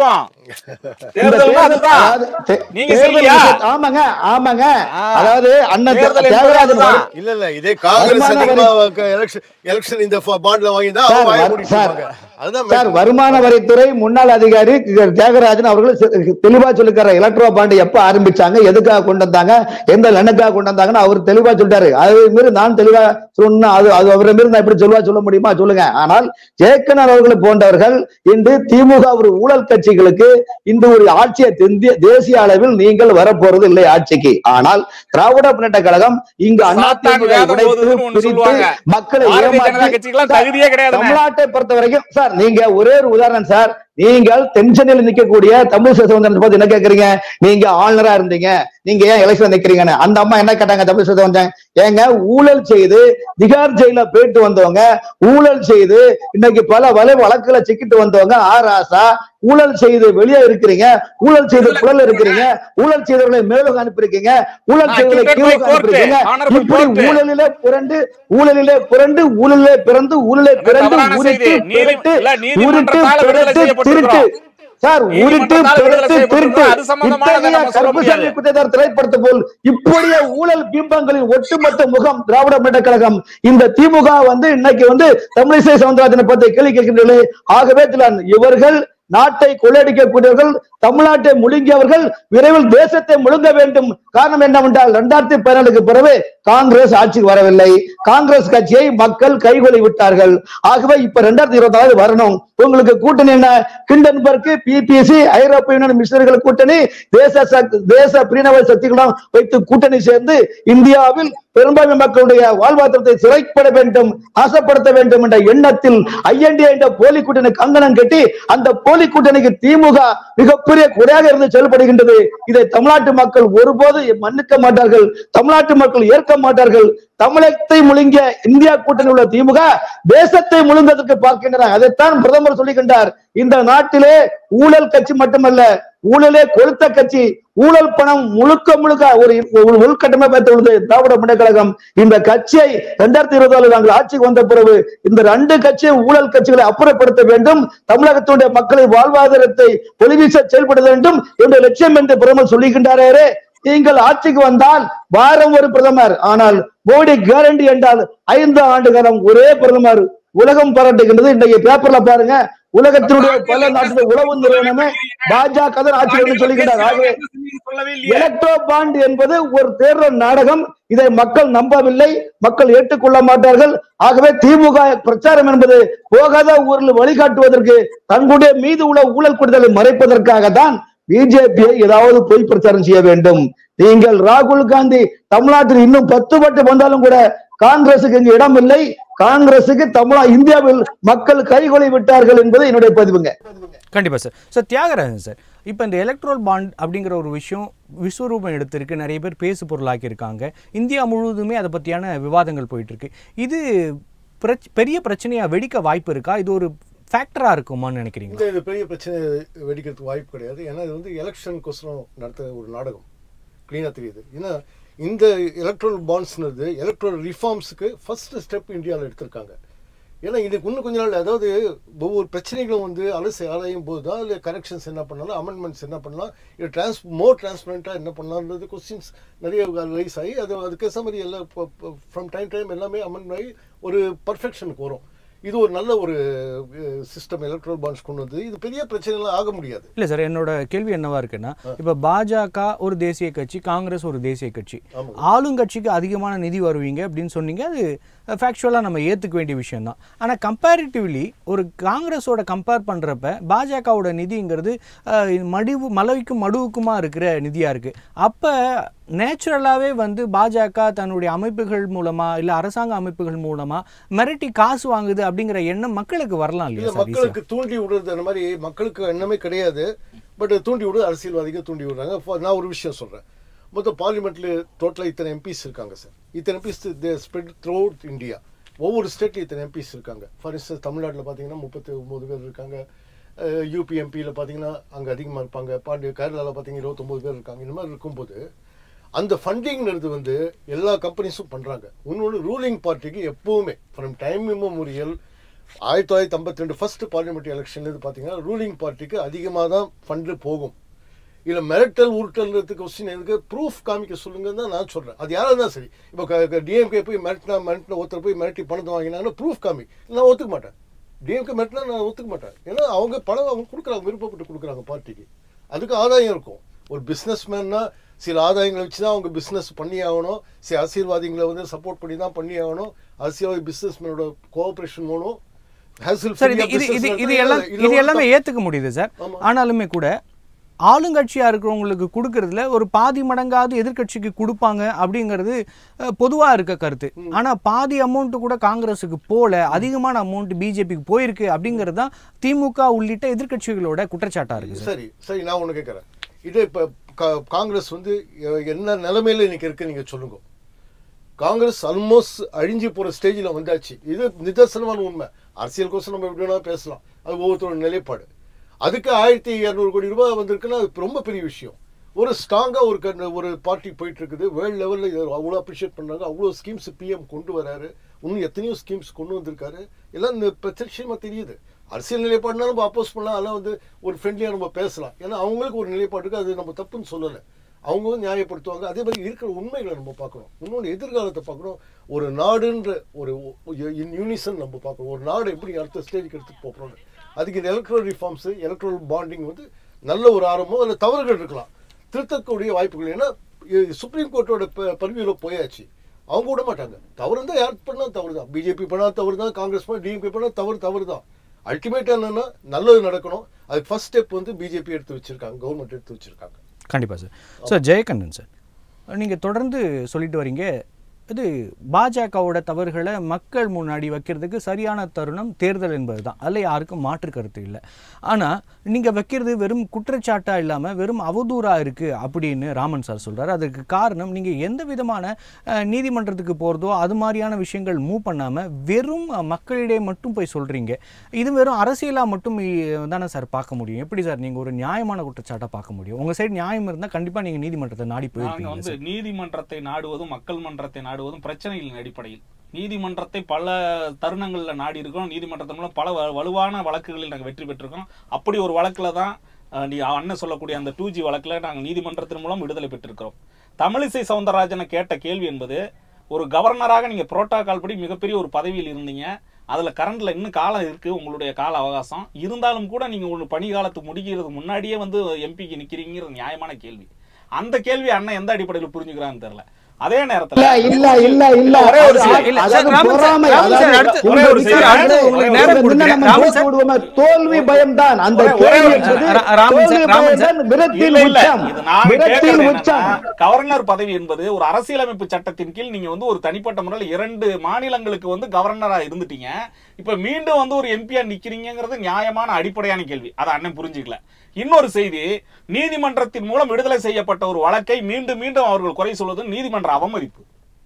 தேர்தல்னா அதுதான் அதாவது தே- நீங்க தேர்தல் செய்யலையா? விஷயம்- ஆமாங்க ஆமாங்க ஆ. அதாவது அண்ணன் தேர்தல் என்பது தியாகராஜன் அதுதான். வரு- இல்ல இல்ல இதே காங்கிரஸ் வருமான அதிகமா எலெக்ஷன் எலெக்ஷன் இந்த பாண்ட்ல வாங்கினா சார், அவங்க வாய வரு- மூடிட்டு சார், இருப்பாங்க. அதுதான் சார் matter. வருமான வரித்துறை முன்னாள் அதிகாரி தியாகராஜன் அவர்கள் செ- தெளிவா சொல்லிருக்காரு எலக்ட்ரோ பாண்ட் எப்ப ஆரம்பிச்சாங்க எதுக்காக கொண்டு வந்தாங்க எந்த லெனுக்காக கொண்டு வந்தாங்கன்னு அவர் தெளிவா சொல்லிட்டாரு அது மீறி நான் தெளிவா சொன்னா அது அது அவரை மீறி நான் எப்படி சொல்லுவா சொல்ல முடியுமா சொல்லுங்க ஆனால் ஜெயக்கண்ணன் அவர்கள் போன்றவர்கள் இன்று திமுக ஒரு ஊழல் கட்சிகளுக்கு இன்று ஒரு ஆட்சியை தெந்திய தேசிய அளவில் நீங்கள் வரப்போறது இல்லை ஆட்சிக்கு ஆனால் திராவிட முன்னேற்ற கழகம் இங்கு சாத்தான் அதிமுக வேதம் உடைத்து போதுன்னு ஒண்ணு பிரித்து சொல்லுவாங்க. மக்களை பாரதிய ஜனதா ஏமாற்றி கட்சிக்கெல்லாம் சார், தகுதியே கிடையாதுண்ணே. தமிழ்நாட்டை பொறுத்த வரைக்கும் சார் நீங்க ஒரே ஒரு உதாரணம் சார் நீங்கள் தென்சென்னையில் நிக்கக்கூடிய தமிழ் சிவந்தன் பார்த்து என்ன கேக்குறீங்க நீங்க ஆளுநரா இருந்தீங்க நீங்க ஏன் எலெக்ஷன் நிக்கிறீங்கன்னு அந்த அம்மா என்ன கேட்டாங்க தமிழ் சிவந்தன் ஏங்க ஊழல் செய்து திகார் ஜெயில போயிட்டு வந்தவங்க ஊழல் செய்து இன்னைக்கு பல வலை வழக்குல சிக்கிட்டு வந்தவங்க ஆர் ஆசா ஊழல் செய்து வெளியே இருக்கிறீங்க ஊழல் செய்து புழல் இருக்கிறீங்க ஊழல் செய்தவர்களை மேலும் அனுப்பியிருக்கீங்க ஊழல் நான் செய்தவர்களை tilted கீழே by court. அனுப்பியிருக்கீங்க Honorable இப்படி court. ஊழலிலே புரண்டு ஊழலிலே புரண்டு ஊழலிலே பிறந்து ஊழலே பிறந்து தவறான உருட்டு செய்தி. நீதி- பிறட்டு இல்ல, உருட்டு நீதிமன்றத்தால விடுதலை பிறட்டு திருட்டு செய்யப்பட்டிருக்கிறோம். சார் உருட்டு நீதிமன்றத்தால விடுதலை பிறட்டு திருட்டு செய்யப்பட்டிருக்கிறோம். அது சம்பந்தமானதை இத்தகைய நம்ம சொல்ல கருப்பு முடியாது. சாமி குற்றத்தார் திரைப்படத்தை போல் இப்படிய ஊழல் பிம்பங்களின் ஒட்டுமொத்த முகம் திராவிட முன்னேற்ற கழகம் இந்த திமுக வந்து இன்னைக்கு வந்து தமிழிசை சவுந்தரராஜனை பத்தி கேள்வி கேட்கின்றீர்களே ஆகவே திலான் இவர்கள் நாட்டை கொள்ளையடிக்கக்கூடியவர்கள் தமிழ்நாட்டை முழுங்கியவர்கள் விரைவில் தேசத்தை முழுங்க வேண்டும் காரணம் என்னவென்றால் இரண்டாயிரத்தி பதினாலுக்கு பிறகு காங்கிரஸ் ஆட்சிக்கு வரவில்லை காங்கிரஸ் கட்சியை மக்கள் கைகொலி விட்டார்கள் ஆகவே இப்ப ரெண்டாயிரத்தி இருபத்தி ஆறு வரணும் உங்களுக்கு கூட்டணி என்ன கிண்டன்பர்க் பிபிசி ஐரோப்பிய யூனியன் மிஷனரிகள் கூட்டணி தேச சக்- தேச பிரினவ சக்திகளுடன் வைத்து கூட்டணி சேர்ந்து இந்தியாவில் பெரும்பான்மை மக்களுடைய வாழ்வாதாரத்தை சிறைப்பட வேண்டும் ஆசைப்படுத்த வேண்டும் என்ற எண்ணத்தில் ஐஎன்டி என்ற போலி கூட்டணி கங்கணம் கட்டி அந்த போலி கூட்டணிக்கு திமுக மிகப்பெரிய குறையாக இருந்து செயல்படுகின்றது இதை தமிழ்நாட்டு மக்கள் ஒருபோது மன்னிக்க மாட்டார்கள் தமிழ்நாட்டு மக்கள் ஏற்க மாட்டார்கள் தமிழகத்தை முழுங்கிய இந்தியா கூட்டணி உள்ள திமுக தேசத்தை முழுங்குவதற்கு பார்க்கின்றனர் அதைத்தான் பிரதமர் சொல்லுகின்றார் இந்த நாட்டிலே ஊழல் கட்சி மட்டுமல்ல ஊழலே கொளுத்த கட்சி ஊழல் பணம் முழுக்க முழுக்க ஒரு ஒரு உள்கட்டமைப்பு உள்ளது திராவிட முன்னேற்ற கழகம் இந்த கட்சியை இரண்டாயிரத்தி இருபது ஆறு நாங்கள் ஆட்சிக்கு வந்த பிறகு இந்த ரெண்டு கட்சியும் ஊழல் கட்சிகளை அப்புறப்படுத்த வேண்டும் தமிழகத்துடைய மக்களின் வாழ்வாதாரத்தை ஒளிவீச செயல்பட வேண்டும் என்ற லட்சியம் என்று பிரதமர் சொல்லுகின்றாரே நீங்கள் ஆட்சிக்கு வந்தால் வாரம் ஒரு பிரதமர் ஆனால் மோடி கேரண்டி என்றால் ஐந்து ஆண்டு காலம் ஒரே பிரதமர் உலகம் பாராட்டுகின்றது இன்றைக்கு பேப்பர்ல பாருங்க உலகத்தினுடைய பல நாட்டுடைய உளவு நிறுவனமே பாஜக தான் ஆட்சி வரும்னு சொல்லுகின்றார் ஆகவே சொல்லவே இல்லையே எலக்ட்ரோ பாண்ட் என்பது ஒரு தேர்தல் நாடகம் இதை மக்கள் நம்பவில்லை மக்கள் ஏற்றுக்கொள்ள மாட்டார்கள் ஆகவே திமுக பிரச்சாரம் என்பது போகாத ஊரில் வழிகாட்டுவதற்கு தங்களுடைய மீது உள்ள ஊழல் குடுதலை மறைப்பதற்காக தான் பிஜேபியை ஏதாவது பொய் பிரச்சாரம் செய்ய வேண்டும் நீங்கள் ராகுல் காந்தி தமிழ்நாட்டில் இன்னும் பத்து பட்டு வந்தாலும் கூட காங்கிரசுக்கு இங்கு இடம் இல்லை காங்கிரசுக்கு தமிழா இந்தியாவில் மக்கள் கைகொலை விட்டார்கள் என்பது என்னுடைய பதிவுங்க கண்டிப்பாக சார் சார் தியாகராஜன் சார் இப்போ இந்த எலக்ட்ரோல் பாண்ட் அப்படிங்கிற ஒரு விஷயம் விஸ்வரூபம் எடுத்திருக்கு நிறைய பேர் பேசு பொருளாக்கியிருக்காங்க இந்தியா முழுவதுமே அதை பற்றியான விவாதங்கள் போயிட்டு இருக்கு இது பிரச் பெரிய பிரச்சனையாக வெடிக்க வாய்ப்பு இருக்கா இது ஒரு ஃபேக்டராக இருக்குமான்னு நினைக்கிறீங்களா இந்த இது பெரிய பிரச்சனை வெடிக்கிறதுக்கு வாய்ப்பு கிடையாது ஏன்னா இது வந்து எலெக்ஷன் கொஸ்டின் நடத்த ஒரு நாடகம் க்ளீனாக தெரியுது ஏன்னா இந்த எலக்ட்ரல் பாண்ட்ஸ்னது எலக்ட்ரல் ரிஃபார்ம்ஸுக்கு ஃபர்ஸ்ட் ஸ்டெப் இந்தியாவில் எடுத்திருக்காங்க ஏன்னா இதுக்கு இன்னும் கொஞ்ச நாள் அதாவது ஒவ்வொரு பிரச்சனைகளும் வந்து அலசி ஆராயும் போது தான் இல்லை கரெக்ஷன்ஸ் என்ன பண்ணலாம் அமெண்ட்மெண்ட்ஸ் என்ன பண்ணலாம் இது டிரான்ஸ் மோர் டிரான்ஸ்பரண்ட்டாக என்ன பண்ணலான்றது கொஸ்டின்ஸ் நிறைய ரைஸ் ஆகி அது அதுக்கேற்ற மாதிரி எல்லாம் ஃப்ரம் டைம் டைம் எல்லாமே அமெண்ட் ஆகி ஒரு பர்ஃபெக்ஷனுக்கு வரும் இது ஒரு நல்ல ஒரு சிஸ்டம் எலக்ட்ரல் பாண்ட்ஸ் கொண்டு வந்து இது பெரிய பிரச்சனைலாம் ஆக முடியாது இல்லை சார் என்னோட கேள்வி என்னவா இருக்குன்னா இப்போ பாஜக ஒரு தேசிய கட்சி காங்கிரஸ் ஒரு தேசிய கட்சி ஆமாங்க. ஆளுங்கட்சிக்கு அதிகமான நிதி வருவீங்க அப்படின்னு சொன்னீங்க அது ஃபேக்சுவலாக நம்ம ஏற்றுக்க வேண்டிய விஷயம் தான் ஆனால் கம்பேரிட்டிவ்லி ஒரு காங்கிரஸோட கம்பேர் பண்ணுறப்ப பாஜகவோட நிதிங்கிறது அஹ், மடிவு மலவிக்கும் மடுவுக்குமா இருக்கிற நிதியாக இருக்குது அப்போ நேச்சுரலாகவே வந்து பாஜக தன்னுடைய அமைப்புகள் மூலமாக இல்லை அரசாங்க அமைப்புகள் மூலமாக மிரட்டி காசு வாங்குது அப்படிங்கிற எண்ணம் மக்களுக்கு வரலாம் இல்ல இல்லையா சார் easy-ஆ? மக்களுக்கு தூண்டி விடுறது அந்த மாதிரி மக்களுக்கு எண்ணமே கிடையாது பட் தூண்டி விடுறது அரசியல்வாதிகள் தூண்டி விடுறாங்க For- நான் ஒரு விஷயம் சொல்றேன் மொத்தம் பார்லிமெண்ட்ல டோட்டலாக இத்தனை எம்பிஸ் இருக்காங்க சார் இத்தனை MPs they spread throughout India ஒவ்வொரு ஸ்டேட்லையும் இத்தனை எம்பிஸ் இருக்காங்க ஃபார் இன்ஸ்டன்ஸ் தமிழ்நாட்டில் பார்த்தீங்கன்னா முப்பத்தி ஒம்பது பேர் இருக்காங்க யூபி எம்பியில் பார்த்தீங்கன்னா அங்கே அதிகமாக இருப்பாங்க பாண்டிய கேரளாவில் பார்த்தீங்கன்னா இருபத்தொம்பது பேர் இருக்காங்க இந்த மாதிரி இருக்கும்போது அந்த ஃபண்டிங்கிறது வந்து எல்லா கம்பெனிஸும் பண்ணுறாங்க இன்னொன்று ரூலிங் பார்ட்டிக்கு எப்பவுமே ஃப்ரம் டைம் மெமோரியல் ஆயிரத்தி தொள்ளாயிரத்தி ஐம்பத்தி ரெண்டு ஃபர்ஸ்ட் பார்லிமெண்ட் எலெக்ஷன்லேருந்து பார்த்தீங்கன்னா ரூலிங் பார்ட்டிக்கு அதிகமாக தான் ஃபண்டு போகும் இல்லை மிரட்டல் உருட்டல்ன்றதுக்கு கொஸ்டின் எதுக்கு ப்ரூஃப் காமிக்க சொல்லுங்கன்னு தான் நான் சொல்கிறேன் அது யாராக இருந்தாலும் சரி இப்போ டிஎம்கே போய் மிரட்டினா மிரட்டின ஒருத்தர் போய் மிரட்டி பணத்தை வாங்கினாங்கன்னா ப்ரூஃப் காமி நான் ஒத்துக்க மாட்டேன் டிஎம்கே மிரட்டினா நான் ஒத்துக்க மாட்டேன் ஏன்னா அவங்க பணம் அவங்க கொடுக்குறாங்க விருப்பப்பட்டு கொடுக்குறாங்க பார்ட்டிக்கு அதுக்கு ஆதாயம் இருக்கும் ஒரு பிஸ்னஸ் மேன்னா சில ஆதாயங்களை வச்சு தான் அவங்க பிஸ்னஸ் பண்ணி ஆகணும் சில அரசியல்வாதிகளை வந்து சப்போர்ட் பண்ணி தான் பண்ணி ஆகணும் அரசியல்வாதி பிஸ்னஸ் மேனோட கோஆப்ரேஷன் வேணும் hassle சார் இது free-ஆ இது business இது இது நடத்தணும். எல்லாம் இதுல இது ஒரு எல்லாமே ஏத்துக்க முடியுது சார் ஆமா. ஆனாலுமே கூட ஆளுங்கட்சியா இருக்கிறவங்களுக்கு கொடுக்கறதுல ஒரு பாதி மடங்காவது எதிர்க்கட்சிக்கு கொடுப்பாங்க அப்படிங்கிறது அஹ், பொதுவா இருக்க கருத்து ஆனா பாதி அமௌண்ட் கூட காங்கிரஸுக்கு போல அதிகமான அமௌண்ட் பிஜேபிக்கு போயிருக்கு அப்படிங்கிறது தான் திமுக உள்ளிட்ட எதிர்க்கட்சிகளோட குற்றச்சாட்டா இருக்கு சார் சரி சரி நான் ஒன்று கேட்குறேன் இது இப்போ காங்கிரஸ் வந்து எ- என்ன நிலைமையில இன்னைக்கு இருக்கு நீங்க சொல்லுங்க காங்கிரஸ் ஆல்மோஸ்ட் அழிஞ்சு போற ஸ்டேஜில் வந்தாச்சு இது நிதர்சனமான உண்மை அரசியல் கோசம் நம்ம எப்படி வேணா பேசலாம் அது ஒவ்வொருத்தரோட நிலைப்பாடு அதுக்கு ஆயிரத்தி இரநூறு கோடி ரூபாய் வந்திருக்குன்னா அது ரொம்ப பெரிய விஷயம் ஒரு ஸ்ட்ராங்கா ஒரு கண்ண- ஒரு பார்ட்டி போயிட்டு இருக்குது வேர்ல்டு லெவலில் இது அவ்வளோ அப்ரிஷியேட் பண்ணாங்க அவ்வளோ ஸ்கீம்ஸ் பிஎம் கொண்டு வராரு இன்னும் எத்தனையோ ஸ்கீம்ஸ் கொண்டு வந்திருக்காரு எல்லாம் இந்த பிரத்யட்சமா தெரியுது அரசியல் நிலைப்பாடுனா நம்ம அப்போஸ் பண்ணலாம் அதெல்லாம் வந்து ஒரு ஃப்ரெண்ட்லியாக நம்ம பேசலாம் ஏன்னா அவங்களுக்கு ஒரு நிலைப்பாடு இருக்கு அது நம்ம தப்புன்னு சொல்லலை அவங்க வந்து நியாயப்படுத்துவாங்க அதே மாதிரி இருக்கிற உண்மைகளை நம்ம பார்க்கணும் இன்னொன்று எதிர்காலத்தை பார்க்கணும் ஒரு நாடுன்ற ஒரு யூனிசன் நம்ம பார்க்கணும் ஒரு நாடு எப்படி அடுத்த ஸ்டேஜுக்கு எடுத்துட்டு போகிறோம்னு அதுக்கு இந்த எலக்ட்ரல் ரிஃபார்ம்ஸ் எலக்ட்ரல் பாண்டிங் வந்து நல்ல ஒரு ஆரம்பம் அதில் தவறுகள் இருக்கலாம் திருத்தக்கூடிய வாய்ப்புகள் ஏன்னா இ- சுப்ரீம் கோர்ட்டோட பரிவியில் போயாச்சு அவங்க விட மாட்டாங்க தவறு தான் யார் பண்ணால் தவறு தான் பிஜேபி பண்ணால் தவறு தான் காங்கிரஸ் பண்ணால் டிஎம்கே பண்ணால் தவறு தவறு தான் அல்டிமேட் என்னன்னா நல்லது நடக்கணும் அதுக்கு ஃபர்ஸ்ட் ஸ்டெப் வந்து பிஜேபி எடுத்து வச்சிருக்காங்க கவர்மெண்ட் எடுத்து வச்சிருக்காங்க கண்டிப்பா சார் சார் ஜெயகண்ணன் சார் நீங்க தொடர்ந்து சொல்லிட்டு வரீங்க இது பாஜகவோட தவறுகளை மக்கள் முன்னாடி வைக்கிறதுக்கு சரியான தருணம் தேர்தல் என்பது தான் அதில் யாருக்கும் மாற்று கருத்து இல்லை ஆனால் நீங்கள் வைக்கிறது வெறும் குற்றச்சாட்டா இல்லாமல் வெறும் அவதூறாக இருக்குது அப்படின்னு ராமன் சார் சொல்றாரு அதுக்கு காரணம் நீங்கள் எந்த விதமான அஹ், நீதிமன்றத்துக்கு போகிறதோ அது மாதிரியான விஷயங்கள் மூவ் பண்ணாமல் வெறும் அஹ், மக்களிடையே மட்டும் போய் சொல்கிறீங்க இது வெறும் அரசியலாக மட்டும் இ- தானே சார் பார்க்க முடியும் எப்படி சார் நீங்கள் ஒரு நியாயமான குற்றச்சாட்டை பார்க்க முடியும் உங்கள் சைடு நியாயம் இருந்தால் கண்டிப்பாக நீங்கள் நீதிமன்றத்தை நாடி நாங்க போயிருப்பீங்க வந்து சார் நீதிமன்றத்தை நாடுவதும் மக்கள் மன்றத்தை நாடுவதும் பிரச்சனைகளின் அடிப்படையில் நீதிமன்றத்தை பல தருணங்கள்ல நாடி இருக்கோம் நீதிமன்றத்தின் மூலம் பல வ- வலுவான வழக்குகளில் நாங்கள் வெற்றி பெற்றிருக்கோம் அப்படி ஒரு வழக்குல தான் அஹ், நீ அண்ணன் சொல்லக்கூடிய அந்த டூ ஜி வழக்குல நாங்கள் நீதிமன்றத்தின் மூலம் விடுதலை பெற்றிருக்கிறோம் தமிழிசை சவுந்தரராஜனை கேட்ட கேள்வி என்பது ஒரு கவர்னராக நீங்க புரோட்டோகால் படி மிகப்பெரிய ஒரு பதவியில் இருந்தீங்க அதுல கரண்ட்ல இன்னும் காலம் இருக்கு உங்களுடைய கால அவகாசம் இருந்தாலும் கூட நீங்க ஒரு பணி காலத்துக்கு முடிக்கிறதுக்கு முன்னாடியே வந்து எம்பிக்கு நிக்கிறீங்கிறது நியாயமான கேள்வி அந்த கேள்வி அண்ணன் எந்த அடிப்படையில் புரிஞ்சுக்கிறான்னு தெரியல அதே நேரத்துல இல்ல இல்ல இல்ல இல்ல ஒரே ஒரு அது- சில- இல்ல, அதாவது சார், ராமன் சார், பொறாமை, ராமன் சார், அதாவது அடுத்து- ஒரே ஒரு உங்களுக்கு சில- அடுத்து ஒரே உங்களுக்கு ஒரு நேரம் முன்ன கொடுக்கிறேன். நம்ம ராமன் ஜெயிச்சு சார். விடுவோமே, தோல்வி பயம்தான் அந்த ஒரே- ஒரே கேள்வி ஒரு என்பது ரா- ராமன் தோல்வி சார், ராமன் சார். பயம்தான் விரக்தியின் இல்ல இல்ல உச்சம் இது நான் விரக்தியின் கேட்கறது உச்சம் என்னன்னா, கவர்னர் பதவி என்பது ஒரு அரசியலமைப்பு சட்டத்தின் கீழ் நீங்க வந்து ஒரு தனிப்பட்ட முறையில் இரண்டு மாநிலங்களுக்கு வந்து கவர்னரா இருந்துட்டீங்க இப்ப மீண்டும் வந்து ஒரு எம்பியா நிக்கிறீங்கிறது நியாயமான அடிப்படையான கேள்வி அதை அண்ணன் புரிஞ்சுக்கல இன்னொரு செய்தி நீதிமன்றத்தின் மூலம் விடுதலை செய்யப்பட்ட ஒரு வழக்கை மீண்டும் மீண்டும் அவர்கள் குறை சொல்வது நீதிமன்ற அவமதிப்பு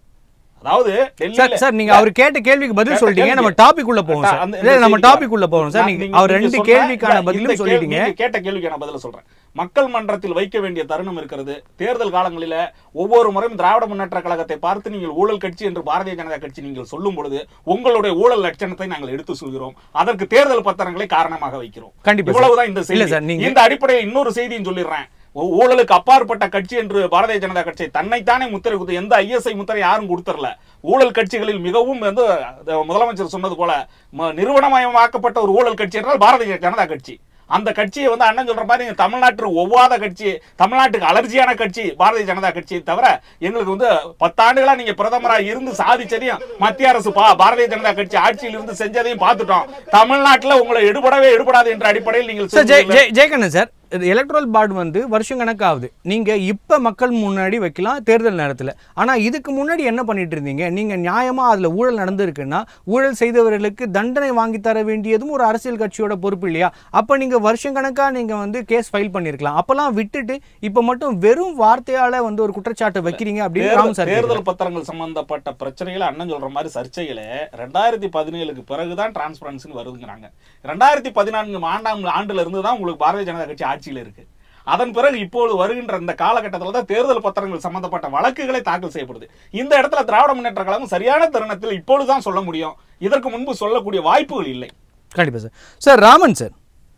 அதாவது சார் டெல்லியில சார் நீங்க அவர் கேட்ட கேள்விக்கு பதில் கேட்ட சொல்லிட்டீங்க கேள்வி. நம்ம டாபிக் உள்ள போவோம் சார் அந்த- இல்ல இந்த நம்ம செய்திக்கு டாபிக் உள்ள போவோம் சார் நான் நீங்க நீங்க- அவர் நீங்க ரெண்டு சொன்ன- கேள்விக்கான இல்ல, இந்த பதிலும் கேள்வி- சொல்லிட்டீங்க நீங்க கேட்ட கேள்விக்கு நான் பதில சொல்றேன் மக்கள் மன்றத்தில் வைக்க வேண்டிய தருணம் இருக்கிறது தேர்தல் காலங்களில ஒவ்வொரு முறையும் திராவிட முன்னேற்ற கழகத்தை பார்த்து நீங்கள் ஊழல் கட்சி என்று பாரதிய ஜனதா கட்சி நீங்கள் சொல்லும் பொழுது உங்களுடைய ஊழல் லட்சணத்தை நாங்கள் எடுத்து சொல்கிறோம் அதற்கு தேர்தல் பத்திரங்களை காரணமாக வைக்கிறோம் கண்டிப்பா சார். இவ்வளவுதான் இந்த இல்ல செய்தி சார், நீங்க- இந்த அடிப்படையில் இன்னொரு செய்தியும் சொல்லிடுறேன் ஊ- ஊழலுக்கு அப்பாற்பட்ட கட்சி என்று பாரதிய ஜனதா கட்சி தன்னைத்தானே முத்திரை குத்து எந்த ஐஎஸ்ஐ முத்திரை யாரும் கொடுத்தரல ஊழல் கட்சிகளில் மிகவும் வந்து அஹ், முதலமைச்சர் சொன்னது போல ம- நிறுவனமயமாக்கப்பட்ட ஒரு ஊழல் கட்சி என்றால் பாரதிய ஜனதா கட்சி அந்த கட்சியை வந்து அண்ணன் சொல்ற மாதிரி நீங்க தமிழ்நாட்டில் ஒவ்வாத கட்சி தமிழ்நாட்டுக்கு அலர்ஜியான கட்சி பாரதிய ஜனதா கட்சியை தவிர எங்களுக்கு வந்து பத்தாண்டுகளா நீங்க பிரதமரா இருந்து சாதிச்சதையும் மத்திய அரசு பா- பாரதிய ஜனதா கட்சி ஆட்சியில் இருந்து செஞ்சதையும் பார்த்துட்டோம் தமிழ்நாட்டுல உங்களை எடுபடவே எடுபடாது என்ற அடிப்படையில் நீங்கள் சார் ஜெய் செஞ்சீர்கள். Jai Jayakannan sir electoral bond வந்து வருஷம் கணக்காகுது நீங்க இப்ப மக்கள் முன்னாடி வைக்கலாம் தேர்தல் நேரத்துல ஆனா இதுக்கு முன்னாடி என்ன பண்ணிட்டு இருந்தீங்க நீங்க நியாயமா அதுல ஊழல் நடந்திருக்குன்னா ஊழல் செய்தவர்களுக்கு தண்டனை வாங்கி தர வேண்டியதும் ஒரு அரசியல் கட்சியோட பொறுப்பு இல்லையா அப்ப நீங்க வருஷம் கணக்கா நீங்க வந்து கேஸ் ஃபைல் பண்ணிருக்கலாம் அப்பெல்லாம் விட்டுட்டு இப்ப மட்டும் வெறும் வார்த்தையால வந்து ஒரு குற்றச்சாட்டு வைக்கிறீங்க அப்படின்னு ராம் தேர்தல் சார் தேர்தல் பத்திரங்கள் சம்பந்தப்பட்ட பிரச்சனைகளை அண்ணன் சொல்ற மாதிரி சர்ச்சைகளே ரெண்டாயிரத்தி பதினேழுக்கு பிறகுதான் டிரான்ஸ்பரன்சின்னு வருதுங்கிறாங்க ரெண்டாயிரத்தி பதினான்கு ஆண்டாம் ஆண்டுல இருந்து தான் உங்களுக்கு பாரதிய ஜனதா கட்சி ஆட்சியில இருக்கு அதன் பிறகு இப்போது வருகின்ற இந்த காலகட்டத்தில் தான் தேர்தல் பத்திரங்கள் சம்பந்தப்பட்ட வழக்குகளை தாக்கல் செய்யப்படுது இந்த இடத்துல திராவிட முன்னேற்ற கழகம் சரியான தருணத்தில் இப்பொழுதுதான் சொல்ல முடியும் இதற்கு முன்பு சொல்லக்கூடிய வாய்ப்புகள் இல்லை கண்டிப்பாக சார் சார் ராமன் சார்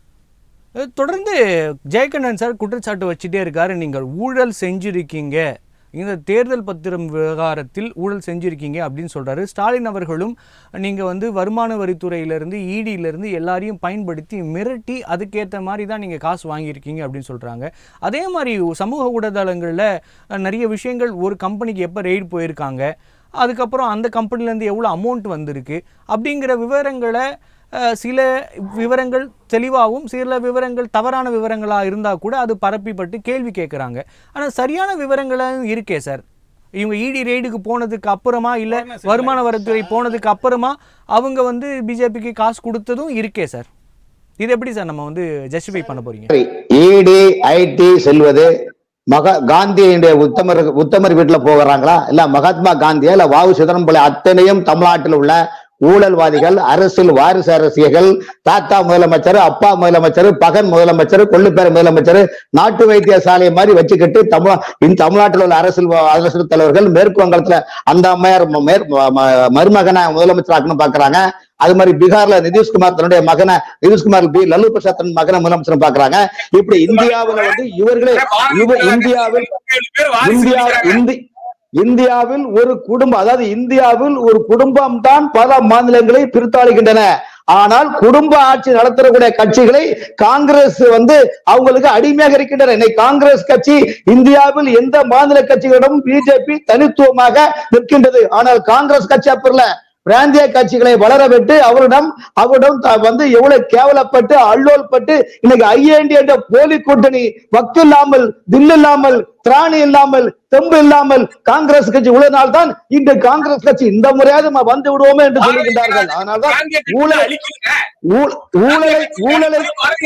அஹ் தொடர்ந்து ஜெயகண்ணன் சார் குற்றச்சாட்டு வச்சுட்டே இருக்காரு நீங்கள் ஊழல் செஞ்சிருக்கீங்க இந்த தேர்தல் பத்திரம் விவகாரத்தில் ஊழல் செஞ்சிருக்கீங்க அப்படின்னு சொல்றாரு ஸ்டாலின் அவர்களும் நீங்க வந்து வருமான வரித்துறையிலிருந்து இடியிலிருந்து எல்லாரையும் பயன்படுத்தி மிரட்டி அதுக்கேற்ற மாதிரி தான் நீங்க காசு வாங்கியிருக்கீங்க அப்படின்னு சொல்றாங்க அதே மாதிரி சமூக ஊடகங்களில் நிறைய விஷயங்கள் ஒரு கம்பெனிக்கு எப்போ ரெய்டு போயிருக்காங்க அதுக்கப்புறம் அந்த கம்பெனிலேருந்து எவ்வளோ அமௌண்ட் வந்திருக்கு அப்படிங்கிற விவரங்களை அஹ், சில விவரங்கள் தெளிவாகவும் சில விவரங்கள் தவறான விவரங்களாக இருந்தால் கூட அது பரப்பிப்பட்டு கேள்வி கேட்குறாங்க ஆனால் சரியான விவரங்களும் இருக்கே சார் இவங்க இடி ரெய்டுக்கு போனதுக்கு அப்புறமா இல்லை வருமான வரித்துறை போனதுக்கு அப்புறமா அவங்க வந்து பிஜேபிக்கு காசு கொடுத்ததும் இருக்கே சார் இது எப்படி சார் நம்ம வந்து ஜஸ்டிஃபை பண்ண போறீங்க இடி ஐடி செல்வது மகா காந்தியுடைய உத்தமர் உத்தமர் வீட்டுல போகிறாங்களா இல்ல மகாத்மா காந்தியா இல்ல வாவு சிதம்பரம் போல அத்தனையும் தமிழ்நாட்டில் உள்ள ஊழல்வாதிகள் அரசியல் வாரிசு அரசியர்கள் தாத்தா முதலமைச்சர் அப்பா முதலமைச்சர் பகன் முதலமைச்சர் கொள்ளுப்பேர் முதலமைச்சர் நாட்டு வைத்தியசாலை மாதிரி வச்சுக்கிட்டு தமிழ் இந்த தமிழ்நாட்டில் உள்ள அரசியல் வ- அரசியல் தலைவர்கள் மேற்கு வங்கத்துல அந்த அம்மையார் ம- மேற்- ம- ம- மருமகனை முதலமைச்சர் ஆக்கணும் பாக்குறாங்க அது மாதிரி பீகார்ல நிதிஷ்குமார் தன்னுடைய மகனை நிதிஷ்குமார் பி லல்லு பிரசாத் தன் மகனை முதலமைச்சர் பாக்குறாங்க இப்படி இந்தியாவுல வந்து இவர்களே இவ- இந்தியாவில் இந்தியா இந்தி இந்தியாவில் ஒரு குடும்பம் அதாவது இந்தியாவில் ஒரு குடும்பம் தான் பல மாநிலங்களை பிரித்தாளுகின்றன ஆனால் குடும்ப ஆட்சி நடத்தக்கூடிய கட்சிகளை காங்கிரஸ் வந்து அவங்களுக்கு அடிமையாக இருக்கின்றன இன்னைக்கு காங்கிரஸ் கட்சி இந்தியாவில் எந்த மாநில கட்சிகளிடம் பிஜேபி தனித்துவமாக நிற்கின்றது ஆனால் காங்கிரஸ் கட்சி அப்ப இல்ல பிராந்திய கட்சிகளை வளர விட்டு அவரிடம் அவரிடம் த- வந்து எவ்வளவு கேவலப்பட்டு அல்லோல்பட்டு இன்னைக்கு ஐஏண்டி என்ற போலி கூட்டணி வக்கு இல்லாமல் தில் இல்லாமல் திராணி இல்லாமல் தெம்பு இல்லாமல் காங்கிரஸ் கட்சி உள்ள நாள் தான் இன்று காங்கிரஸ் கட்சி இந்த முறையாவது நம்ம வந்து விடுவோமே என்று சொல்லுகின்றார்கள் அதனால்தான் ஊழல் ஊழ- ஊழலை ஊழலை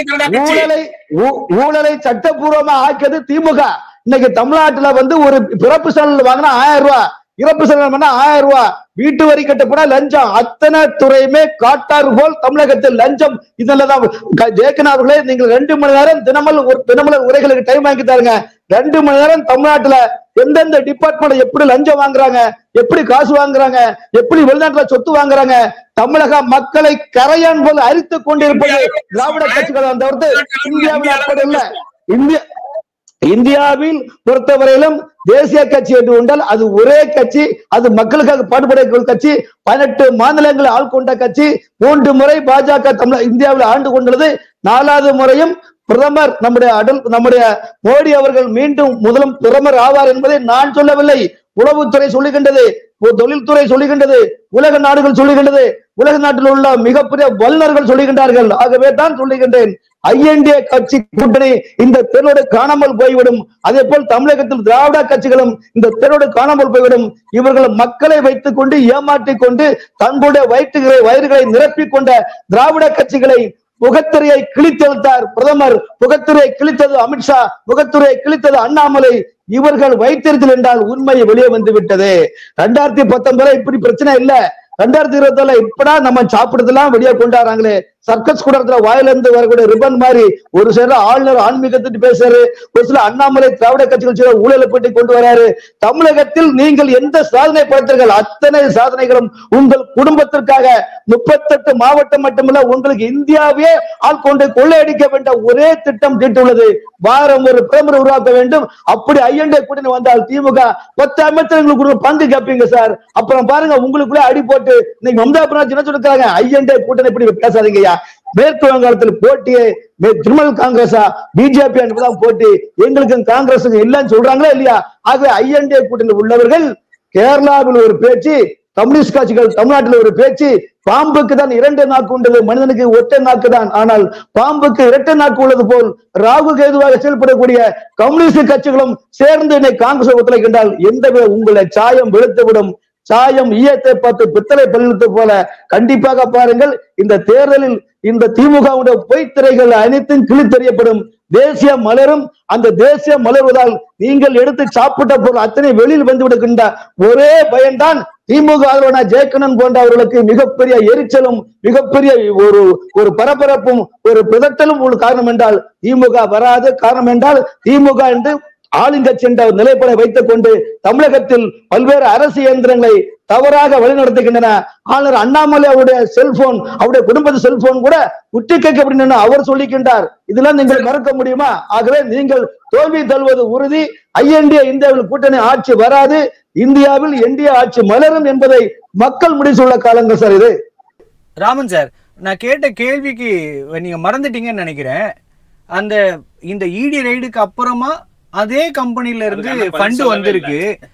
ஊழலை ஊ- ஊழலை சட்டபூர்வமா ஆக்கியது திமுக இன்னைக்கு தமிழ்நாட்டுல வந்து ஒரு பிறப்பு சான்றிதழ் வாங்கினா ஆயிரம் ரூபாய் இறப்பு சான்றிதழ் பண்ணா ஆயிரம் ரூபாய் வீட்டு வரி கட்ட போனா லஞ்சம் அத்தனை துறையுமே காட்டாறு போல் தமிழகத்தில் லஞ்சம் இதெல்லாம் ஜெயக்கன் அவர்களே நீங்கள் ரெண்டு மணி நேரம் தினமல் ஒரு தினமலர் உரைகளுக்கு டைம் வாங்கி தாருங்க ரெண்டு மணி நேரம் தமிழ்நாட்டுல எந்தெந்த டிபார்ட்மெண்ட் எப்படி லஞ்சம் வாங்குறாங்க எப்படி காசு வாங்குறாங்க எப்படி வெளிநாட்டுல சொத்து வாங்குறாங்க தமிழக மக்களை கரையான் போல் அரித்துக் கொண்டிருப்பது திராவிட கட்சிகள் அந்த இந்தியாவில் அப்படி இல்ல இந்தியா இந்தியாவில் பொறுத்தவரையிலும் தேசிய கட்சி என்று உண்டால் அது ஒரே கட்சி அது மக்களுக்காக பாடுபடக்கூடிய கட்சி பதினெட்டு மாநிலங்களை ஆள் கொண்ட கட்சி மூன்று முறை பாஜக தமிழ் இந்தியாவில் ஆண்டு கொண்டுள்ளது நாலாவது முறையும் பிரதமர் நம்முடைய அடல் நம்முடைய மோடி அவர்கள் மீண்டும் முதலும் பிரதமர் ஆவார் என்பதை நான் சொல்லவில்லை உளவுத்துறை சொல்லுகின்றது ஒரு தொழில்துறை சொல்லுகின்றது உலக நாடுகள் சொல்லுகின்றது உலக நாட்டில் உள்ள மிகப்பெரிய வல்லுநர்கள் சொல்லுகின்றார்கள் ஆகவே தான் சொல்லுகின்றேன் ஐஎன்டிஏ கட்சி கூட்டணி இந்த தேர்தலோடு காணாமல் போய்விடும் அதே போல் தமிழகத்தில் திராவிட கட்சிகளும் இந்த தேர்தலோடு காணாமல் போய்விடும் இவர்கள் மக்களை வைத்துக் கொண்டு ஏமாற்றிக் கொண்டு தங்களுடைய வயிற்றுகளை வயிறுகளை நிரப்பிக் கொண்ட திராவிட கட்சிகளை முகத்திரையை கிழித்தெழுத்தார் பிரதமர் முகத்திரையை கிழித்தது அமித்ஷா முகத்திரையை கிழித்தது அண்ணாமலை இவர்கள் வைத்திருத்தல் என்றால் உண்மை வெளியே வந்து விட்டது ரெண்டாயிரத்தி பத்தொன்பதுல இப்படி பிரச்சனை இல்ல ரெண்டாயிரத்தி இருபத்தி இப்படா நம்ம சாப்பிடுறதெல்லாம் வெளியே கொண்டாடுறாங்களே சர்க்கஸ் கூடத்துல வாயிலிருந்து வரக்கூடிய ரிப்பன் மாதிரி ஒரு சில ஆளுநர் ஆன்மீகத்திட்டு பேசுறாரு ஒரு சில அண்ணாமலை திராவிட கட்சிகள் சில ஊழலை பற்றி கொண்டு வராரு தமிழகத்தில் நீங்கள் எந்த சாதனை படுத்தீர்கள் அத்தனை சாதனைகளும் உங்கள் குடும்பத்திற்காக முப்பத்தெட்டு மாவட்டம் மட்டுமல்ல உங்களுக்கு இந்தியாவே ஆள் கொண்டு கொள்ளையடிக்க வேண்ட ஒரே திட்டம் தீட்டுள்ளது வாரம் ஒரு பிரதமர் உருவாக்க வேண்டும் அப்படி ஐஎன்டே கூட்டணி வந்தால் திமுக பத்து அமைச்சர்களுக்கு ஒரு பங்கு கேட்பீங்க சார் அப்புறம் பாருங்க உங்களுக்குள்ளே அடி போட்டு இன்னைக்கு மம்தா பானர்ஜி என்ன சொல்லிருக்காங்க ஐஎன்டே கூட்டணி இப்படி பேசாதீங்கய்யா மேற்கு வங்காளத்தில் போட்டியே மே- திரிணாமுல் காங்கிரஸா பிஜேபி என்பதுதான் போட்டி எங்களுக்கு காங்கிரஸுக்கு இல்லைன்னு சொல்றாங்களா இல்லையா ஆகவே ஐஎன்டே கூட்டணி உள்ளவர்கள் கேரளாவில் ஒரு பேச்சு கம்யூனிஸ்ட் கட்சிகள் தமிழ்நாட்டில் ஒரு பேச்சு பாம்புக்கு தான் இரண்டு நாக்கு உண்டது மனிதனுக்கு ஒற்றை நாக்கு தான் ஆனால் பாம்புக்கு இரட்டை நாக்கு உள்ளது போல் ராகு கேதுவாக செயல்படக்கூடிய கம்யூனிஸ்ட் கட்சிகளும் சேர்ந்து இன்னைக்கு காங்கிரஸ் ஒத்துழைக்கின்றால் எந்த வித உங்களை சாயம் வெளுத்துவிடும் சாயம் ஈயத்தை பார்த்து பித்தளை பல்லித்து போல கண்டிப்பாக பாருங்கள் இந்த தேர்தலில் இந்த திமுகவுடைய பொய்த்திரைகள் அனைத்தும் கிழித்தெறியப்படும் தேசிய மலரும் அந்த தேசிய மலர்வதால் நீங்கள் எடுத்து சாப்பிட்ட பொருள் அத்தனை வெளியில் வந்து விடுகின்ற ஒரே பயன்தான் திமுக ஆதரவான ஜெயக்கண்ணன் போன்றவர்களுக்கு மிகப்பெரிய எரிச்சலும் மிகப்பெரிய ஒரு ஒரு பரபரப்பும் ஒரு பிதட்டலும் ஒரு காரணம் என்றால் திமுக வராது காரணம் என்றால் திமுக என்று ஆளுங்கட்சி என்ற ஒரு நிலைப்பாடை வைத்துக் கொண்டு தமிழகத்தில் பல்வேறு அரசு இயந்திரங்களை தவறாக வழிநடத்துகின்றன ஆளுநர் அண்ணாமலை அவருடைய செல்போன் அவருடைய குடும்பத்து செல்போன் கூட உற்று கேட்கப்படும் அவர் சொல்லிக்கின்றார் இதெல்லாம் நீங்கள் மறக்க முடியுமா ஆகவே நீங்கள் தோல்வி தழுவது உறுதி ஐஎன்டிஏ இந்தியாவில் கூட்டணி ஆட்சி வராது இந்தியாவில் என்டிஏ ஆட்சி மலரும் என்பதை மக்கள் முடிச்சுள்ள காலங்கள் சார் இது ராமன் சார் நான் கேட்ட கேள்விக்கு நீங்க மறந்துட்டீங்கன்னு நினைக்கிறேன் அந்த இந்த இடி ரைடுக்கு அப்புறமா அதே கம்பெனில இருந்து அதுக்கான பதில் ஃபண்ட் சொல்லவே வந்திருக்கு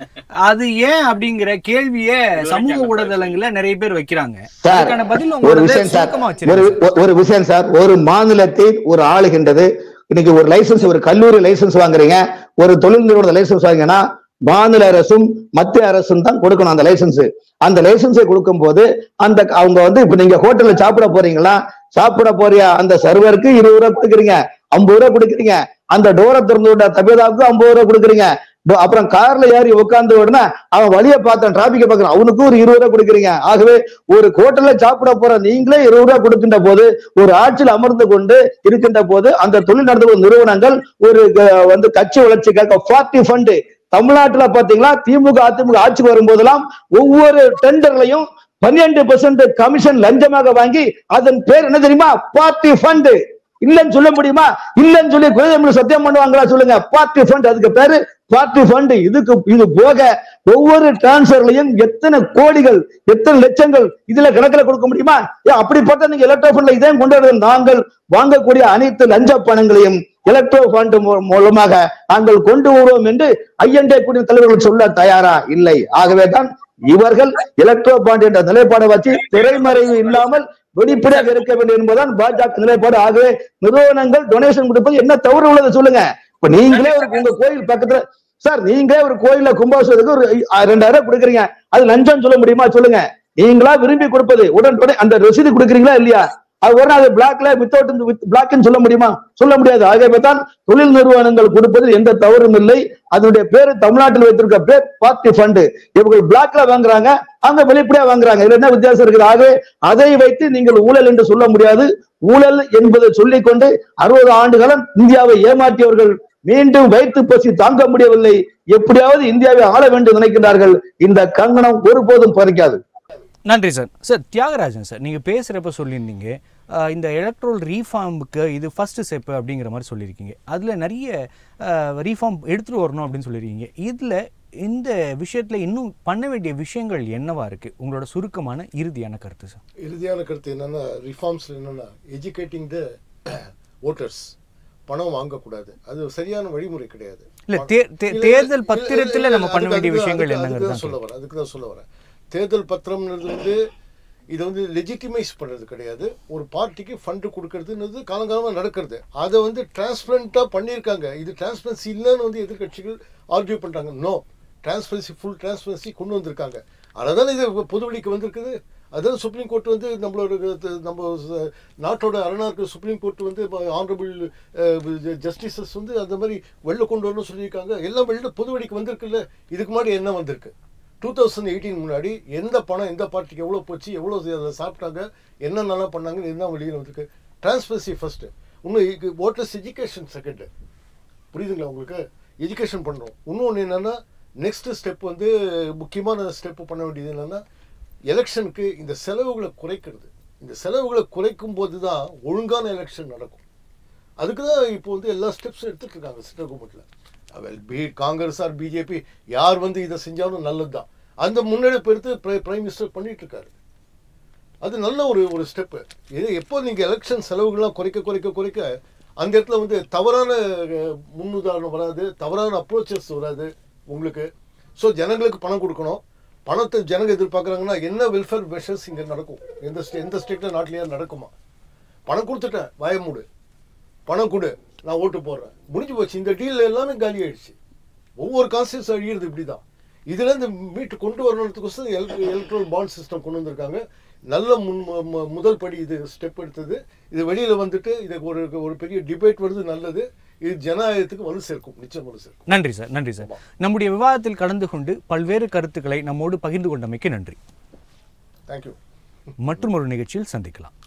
அது ஏன் அப்படிங்கிற கேள்விய சமூக ஊடகங்கள்ல நிறைய பேர் வைக்கிறாங்க சார், அதுக்கான பதில் ஒரு உங்களோட விஷயம் சார் சுருக்கமா ஒரு வச்சிருக்கீங்க ஒரு விஷயம் சார் ஒரு மாநிலத்தை ஒரு ஆளுகின்றது இன்னைக்கு ஒரு லைசன்ஸ் ஒரு கல்லூரி லைசன்ஸ் வாங்குறீங்க ஒரு தொழில் நிறுவன லைசன்ஸ் வாங்கினா மாநில அரசும் மத்திய அரசும் தான் கொடுக்கணும் அந்த லைசன்ஸ் அந்த லைசன்ஸை கொடுக்கும் போது அந்த அவங்க வந்து இப்ப நீங்க ஹோட்டல்ல சாப்பிட போறீங்களா சாப்பிட போறியா அந்த சர்வருக்கு இருபது ரூபா கொடுக்குறீங்க ஐம்பது ரூபா கொடுக்குறீங்க அந்த டோரை திறந்து விட்ட தபேதாவுக்கு ஐம்பது ரூபா கொடுக்குறீங்க டோ- அப்புறம் கார்ல ஏறி உட்கார்ந்து உடனே அவன் வழியை பார்த்தான் டிராபிக்கை பார்க்கறான் அவனுக்கும் ஒரு இருபது ரூபா கொடுக்குறீங்க ஆகவே ஒரு ஹோட்டல்ல சாப்பிட போற நீங்களே இருபது ரூபா கொடுக்கின்ற போது ஒரு ஆட்சியில் அமர்ந்து கொண்டு இருக்கின்ற போது அந்த தொழில் நடத்தும் நிறுவனங்கள் ஒரு அஹ், வந்து கட்சி வளர்ச்சிக்காக பார்ட்டி ஃபண்டு தமிழ்நாட்டுல பாத்தீங்களா திமுக அதிமுக ஆட்சிக்கு வரும்போதெல்லாம் ஒவ்வொரு டெண்டர்லையும் பன்னிரண்டு பெர்சென்ட் கமிஷன் லஞ்சமாக வாங்கி அதன் பேர் என்ன தெரியுமா பார்ட்டி ஃபண்டு இல்லன்னு சொல்ல முடியுமா இல்லன்னு சொல்லி குலதெய்வம் சத்தியம் பண்ணுவாங்களா சொல்லுங்க பார்ட்டி ஃபண்ட் அதுக்கு பேரு பார்ட்டி ஃபண்ட் இதுக்கு இது போக ஒவ்வொரு டிரான்ஸ்ஃபர்லயும் எத்தனை கோடிகள் எத்தனை லட்சங்கள் இதுல கணக்குல கொடுக்க முடியுமா ஏன் அப்படிப்பட்ட நீங்க எலக்ட்ரோ ஃபண்ட்ல இதே கொண்டு வருவது நாங்கள் வாங்கக்கூடிய அனைத்து லஞ்ச பணங்களையும் எலக்ட்ரோ ஃபண்ட் மூலமாக நாங்கள் கொண்டு வருவோம் என்று ஐஎன்டே கூடிய தலைவர்கள் சொல்ல தயாரா இல்லை ஆகவே தான் இவர்கள் எலக்ட்ரோ பாண்ட் என்ற நிலைப்பாடை வச்சு திரைமறைவு இல்லாமல் வெளிப்படையாக இருக்க வேண்டும் என்பதுதான் பாஜக நிலைப்பாடு ஆகவே நிறுவனங்கள் டொனேஷன் கொடுப்பது என்ன தவறு உள்ளது சொல்லுங்க இப்ப நீங்களே ஒரு உங்க கோயில் பக்கத்துல சார் நீங்களே ஒரு கோயில்ல கும்பாபிஷேகத்துக்கு ஒரு ஐ- ரெண்டாயிரம் ரூபாய் கொடுக்குறீங்க அது லஞ்சம் சொல்ல முடியுமா சொல்லுங்க நீங்களா விரும்பி கொடுப்பது உடனுக்குடன் அந்த ரசீது கொடுக்குறீங்களா இல்லையா அது ஒரு நாள் பிளாக்ல வித்தவுட் வித் பிளாக்னு சொல்ல முடியுமா சொல்ல முடியாது ஆகவே தான் தொழில் நிறுவனங்கள் கொடுப்பதில் எந்த தவறும் இல்லை அதனுடைய பேரு தமிழ்நாட்டில் வைத்திருக்க பேர் பார்ட்டி ஃபண்டு இவங்க பிளாக்ல வாங்குறாங்க அங்க வெளிப்படையா வாங்குறாங்க இதுல என்ன வித்தியாசம் இருக்குது ஆகவே அதை வைத்து நீங்கள் ஊழல் என்று சொல்ல முடியாது ஊழல் என்பதை சொல்லிக்கொண்டு அறுபது ஆண்டு காலம் இந்தியாவை ஏமாற்றியவர்கள் மீண்டும் வயிற்று பசி தாங்க முடியவில்லை எப்படியாவது இந்தியாவை ஆள வேண்டும் நினைக்கிறார்கள் இந்த கங்கணம் ஒருபோதும் பறிக்காது நன்றி சார் சார் தியாகராஜன் சார் நீங்கள் பேசுகிறப்ப சொல்லியிருந்தீங்க ஆஹ் இந்த எலக்ட்ரோல் ரீஃபார்முக்கு இது ஃபர்ஸ்ட் ஸ்டெப்பு அப்படிங்கிற மாதிரி சொல்லியிருக்கீங்க அதில் நிறைய ரீஃபார்ம் எடுத்துகிட்டு வரணும் அப்படின்னு சொல்லியிருக்கீங்க இதில் இந்த விஷயத்தில் இன்னும் பண்ண வேண்டிய விஷயங்கள் என்னவா இருக்குது உங்களோட சுருக்கமான இறுதியான கருத்து சார் இறுதியான கருத்து என்னன்னா ரிஃபார்ம்ஸ்ல என்னன்னா எஜுகேட்டிங் த ஓட்டர்ஸ் பணம் வாங்கக்கூடாது அது சரியான வழிமுறை கிடையாது இல்ல, தே- தே- இல்ல, தேர்தல் இல்ல, பத்திரத்துல இல்ல, நம்ம பண்ண அதுக்கு- வேண்டிய அதுக்கு- விஷயங்கள் அதுக்கு- என்னங்கிறது அதுக்கு தான் தான் சொல்ல வரேன் அதுக்கு தான் சொல்ல வரேன் தேர்தல் பத்திரம்ன்றது வந்து இதை வந்து லெஜிட்டிமைஸ் பண்ணுறது கிடையாது ஒரு பார்ட்டிக்கு ஃபண்டு கொடுக்கறதுன்றது காலங்காலமாக நடக்கிறது அதை வந்து டிரான்ஸ்பரண்ட்டாக பண்ணியிருக்காங்க இது டிரான்ஸ்பரன்சி இல்லைன்னு வந்து எதிர்க்கட்சிகள் ஆர்கியூ பண்ணுறாங்க நோ டிரான்ஸ்பரன்சி ஃபுல் டிரான்ஸ்பரன்சி கொண்டு வந்திருக்காங்க அதனால தான் இது பொதுவெளிக்கு வந்திருக்குது அதான் சுப்ரீம் கோர்ட் வந்து நம்மளோட இது- நம்ம ச- நாட்டோட அரணாக்கு சுப்ரீம் கோர்ட் வந்து ஆனரபிள் ஜஸ்டிசஸ் வந்து அந்த மாதிரி வெளில கொண்டு வரணும்னு சொல்லியிருக்காங்க எல்லாம் வெளில பொதுவெளிக்கு வந்திருக்குல்ல இதுக்கு முன்னாடி என்ன வந்திருக்கு டூ தௌசண்ட் எயிட்டீன் முன்னாடி எந்த பணம் எந்த பார்ட்டிக்கு எவ்வளோ போச்சு எவ்வளோ அதை சாப்பிட்டாங்க என்னென்னலாம் பண்ணாங்கன்னு இதுதான் வெளியில் வந்திருக்கு டிரான்ஸ்பரன்சி ஃபர்ஸ்ட் இன்னும் ஓட்டர்ஸ் எஜுகேஷன் செகண்டு புரியுதுங்களா உங்களுக்கு எஜுகேஷன் பண்ணுறோம் இன்னொன்று என்னென்னா நெக்ஸ்ட் ஸ்டெப் வந்து முக்கியமான ஸ்டெப் பண்ண வேண்டியது என்னென்னா எலெக்ஷனுக்கு இந்த செலவுகளை குறைக்கிறது இந்த செலவுகளை குறைக்கும் போது தான் ஒழுங்கான எலெக்ஷன் நடக்கும் அதுக்கு தான் இப்போ வந்து எல்லா ஸ்டெப்ஸும் எடுத்துட்டு இருக்காங்க சென்ட்ரல் கவர்மெண்ட்டில் வெல் பி காங்கிரஸ் ஆர் பிஜேபி யார் வந்து இதை செஞ்சாலும் நல்லது தான் அந்த முன்னெடுப்பு எடுத்து பிரைம் மினிஸ்டர் பண்ணிட்டு இருக்காரு அது நல்ல ஒரு ஒரு ஸ்டெப்பு இது எப்போ நீங்கள் எலெக்ஷன் செலவுகள்லாம் குறைக்க குறைக்க குறைக்க அந்த இடத்துல வந்து தவறான அஹ், முன்னுதாரணம் வராது தவறான அப்ரோச்சஸ் வராது உங்களுக்கு ஸோ ஜனங்களுக்கு பணம் கொடுக்கணும் பணத்தை ஜனங்க எதிர்பார்க்குறாங்கன்னா என்ன வெல்ஃபேர் மெஷர்ஸ் இங்கே நடக்கும் எந்த ஸ்டே எந்த ஸ்டேட்டில் நாட்டிலேயே நடக்குமா பணம் கொடுத்துட்டேன் வாய மூடு பணம் கொடு நான் ஓட்டு போடுறேன் முடிஞ்சு போச்சு இந்த டீல் எல்லாமே காலி ஆயிடுச்சு ஒவ்வொரு கான்ஸ்டியூஸ் அழியிறது இப்படி தான் இதுலேருந்து மீட்டு கொண்டு வரணுன்றதுக்கோசம் எலக்ட்ரல் பாண்ட் சிஸ்டம் கொண்டு வந்திருக்காங்க நல்ல முன் மு- மு- முதல் படி இது ஸ்டெப் எடுத்தது இது வெளியில் வந்துட்டு இது ஒரு ஒரு பெரிய டிபேட் வருது நல்லது இது ஜனநாயகத்துக்கு வலு சேர்க்கும் நிச்சயம் வலு சேர்க்கும் நன்றி சார் நன்றி சார் நம்முடைய விவாதத்தில் கலந்து கொண்டு பல்வேறு கருத்துக்களை நம்மோடு பகிர்ந்து கொண்டமைக்கு நன்றி தேங்க்யூ மற்றும் ஒரு நிகழ்ச்சியில் சந்திக்கலாம்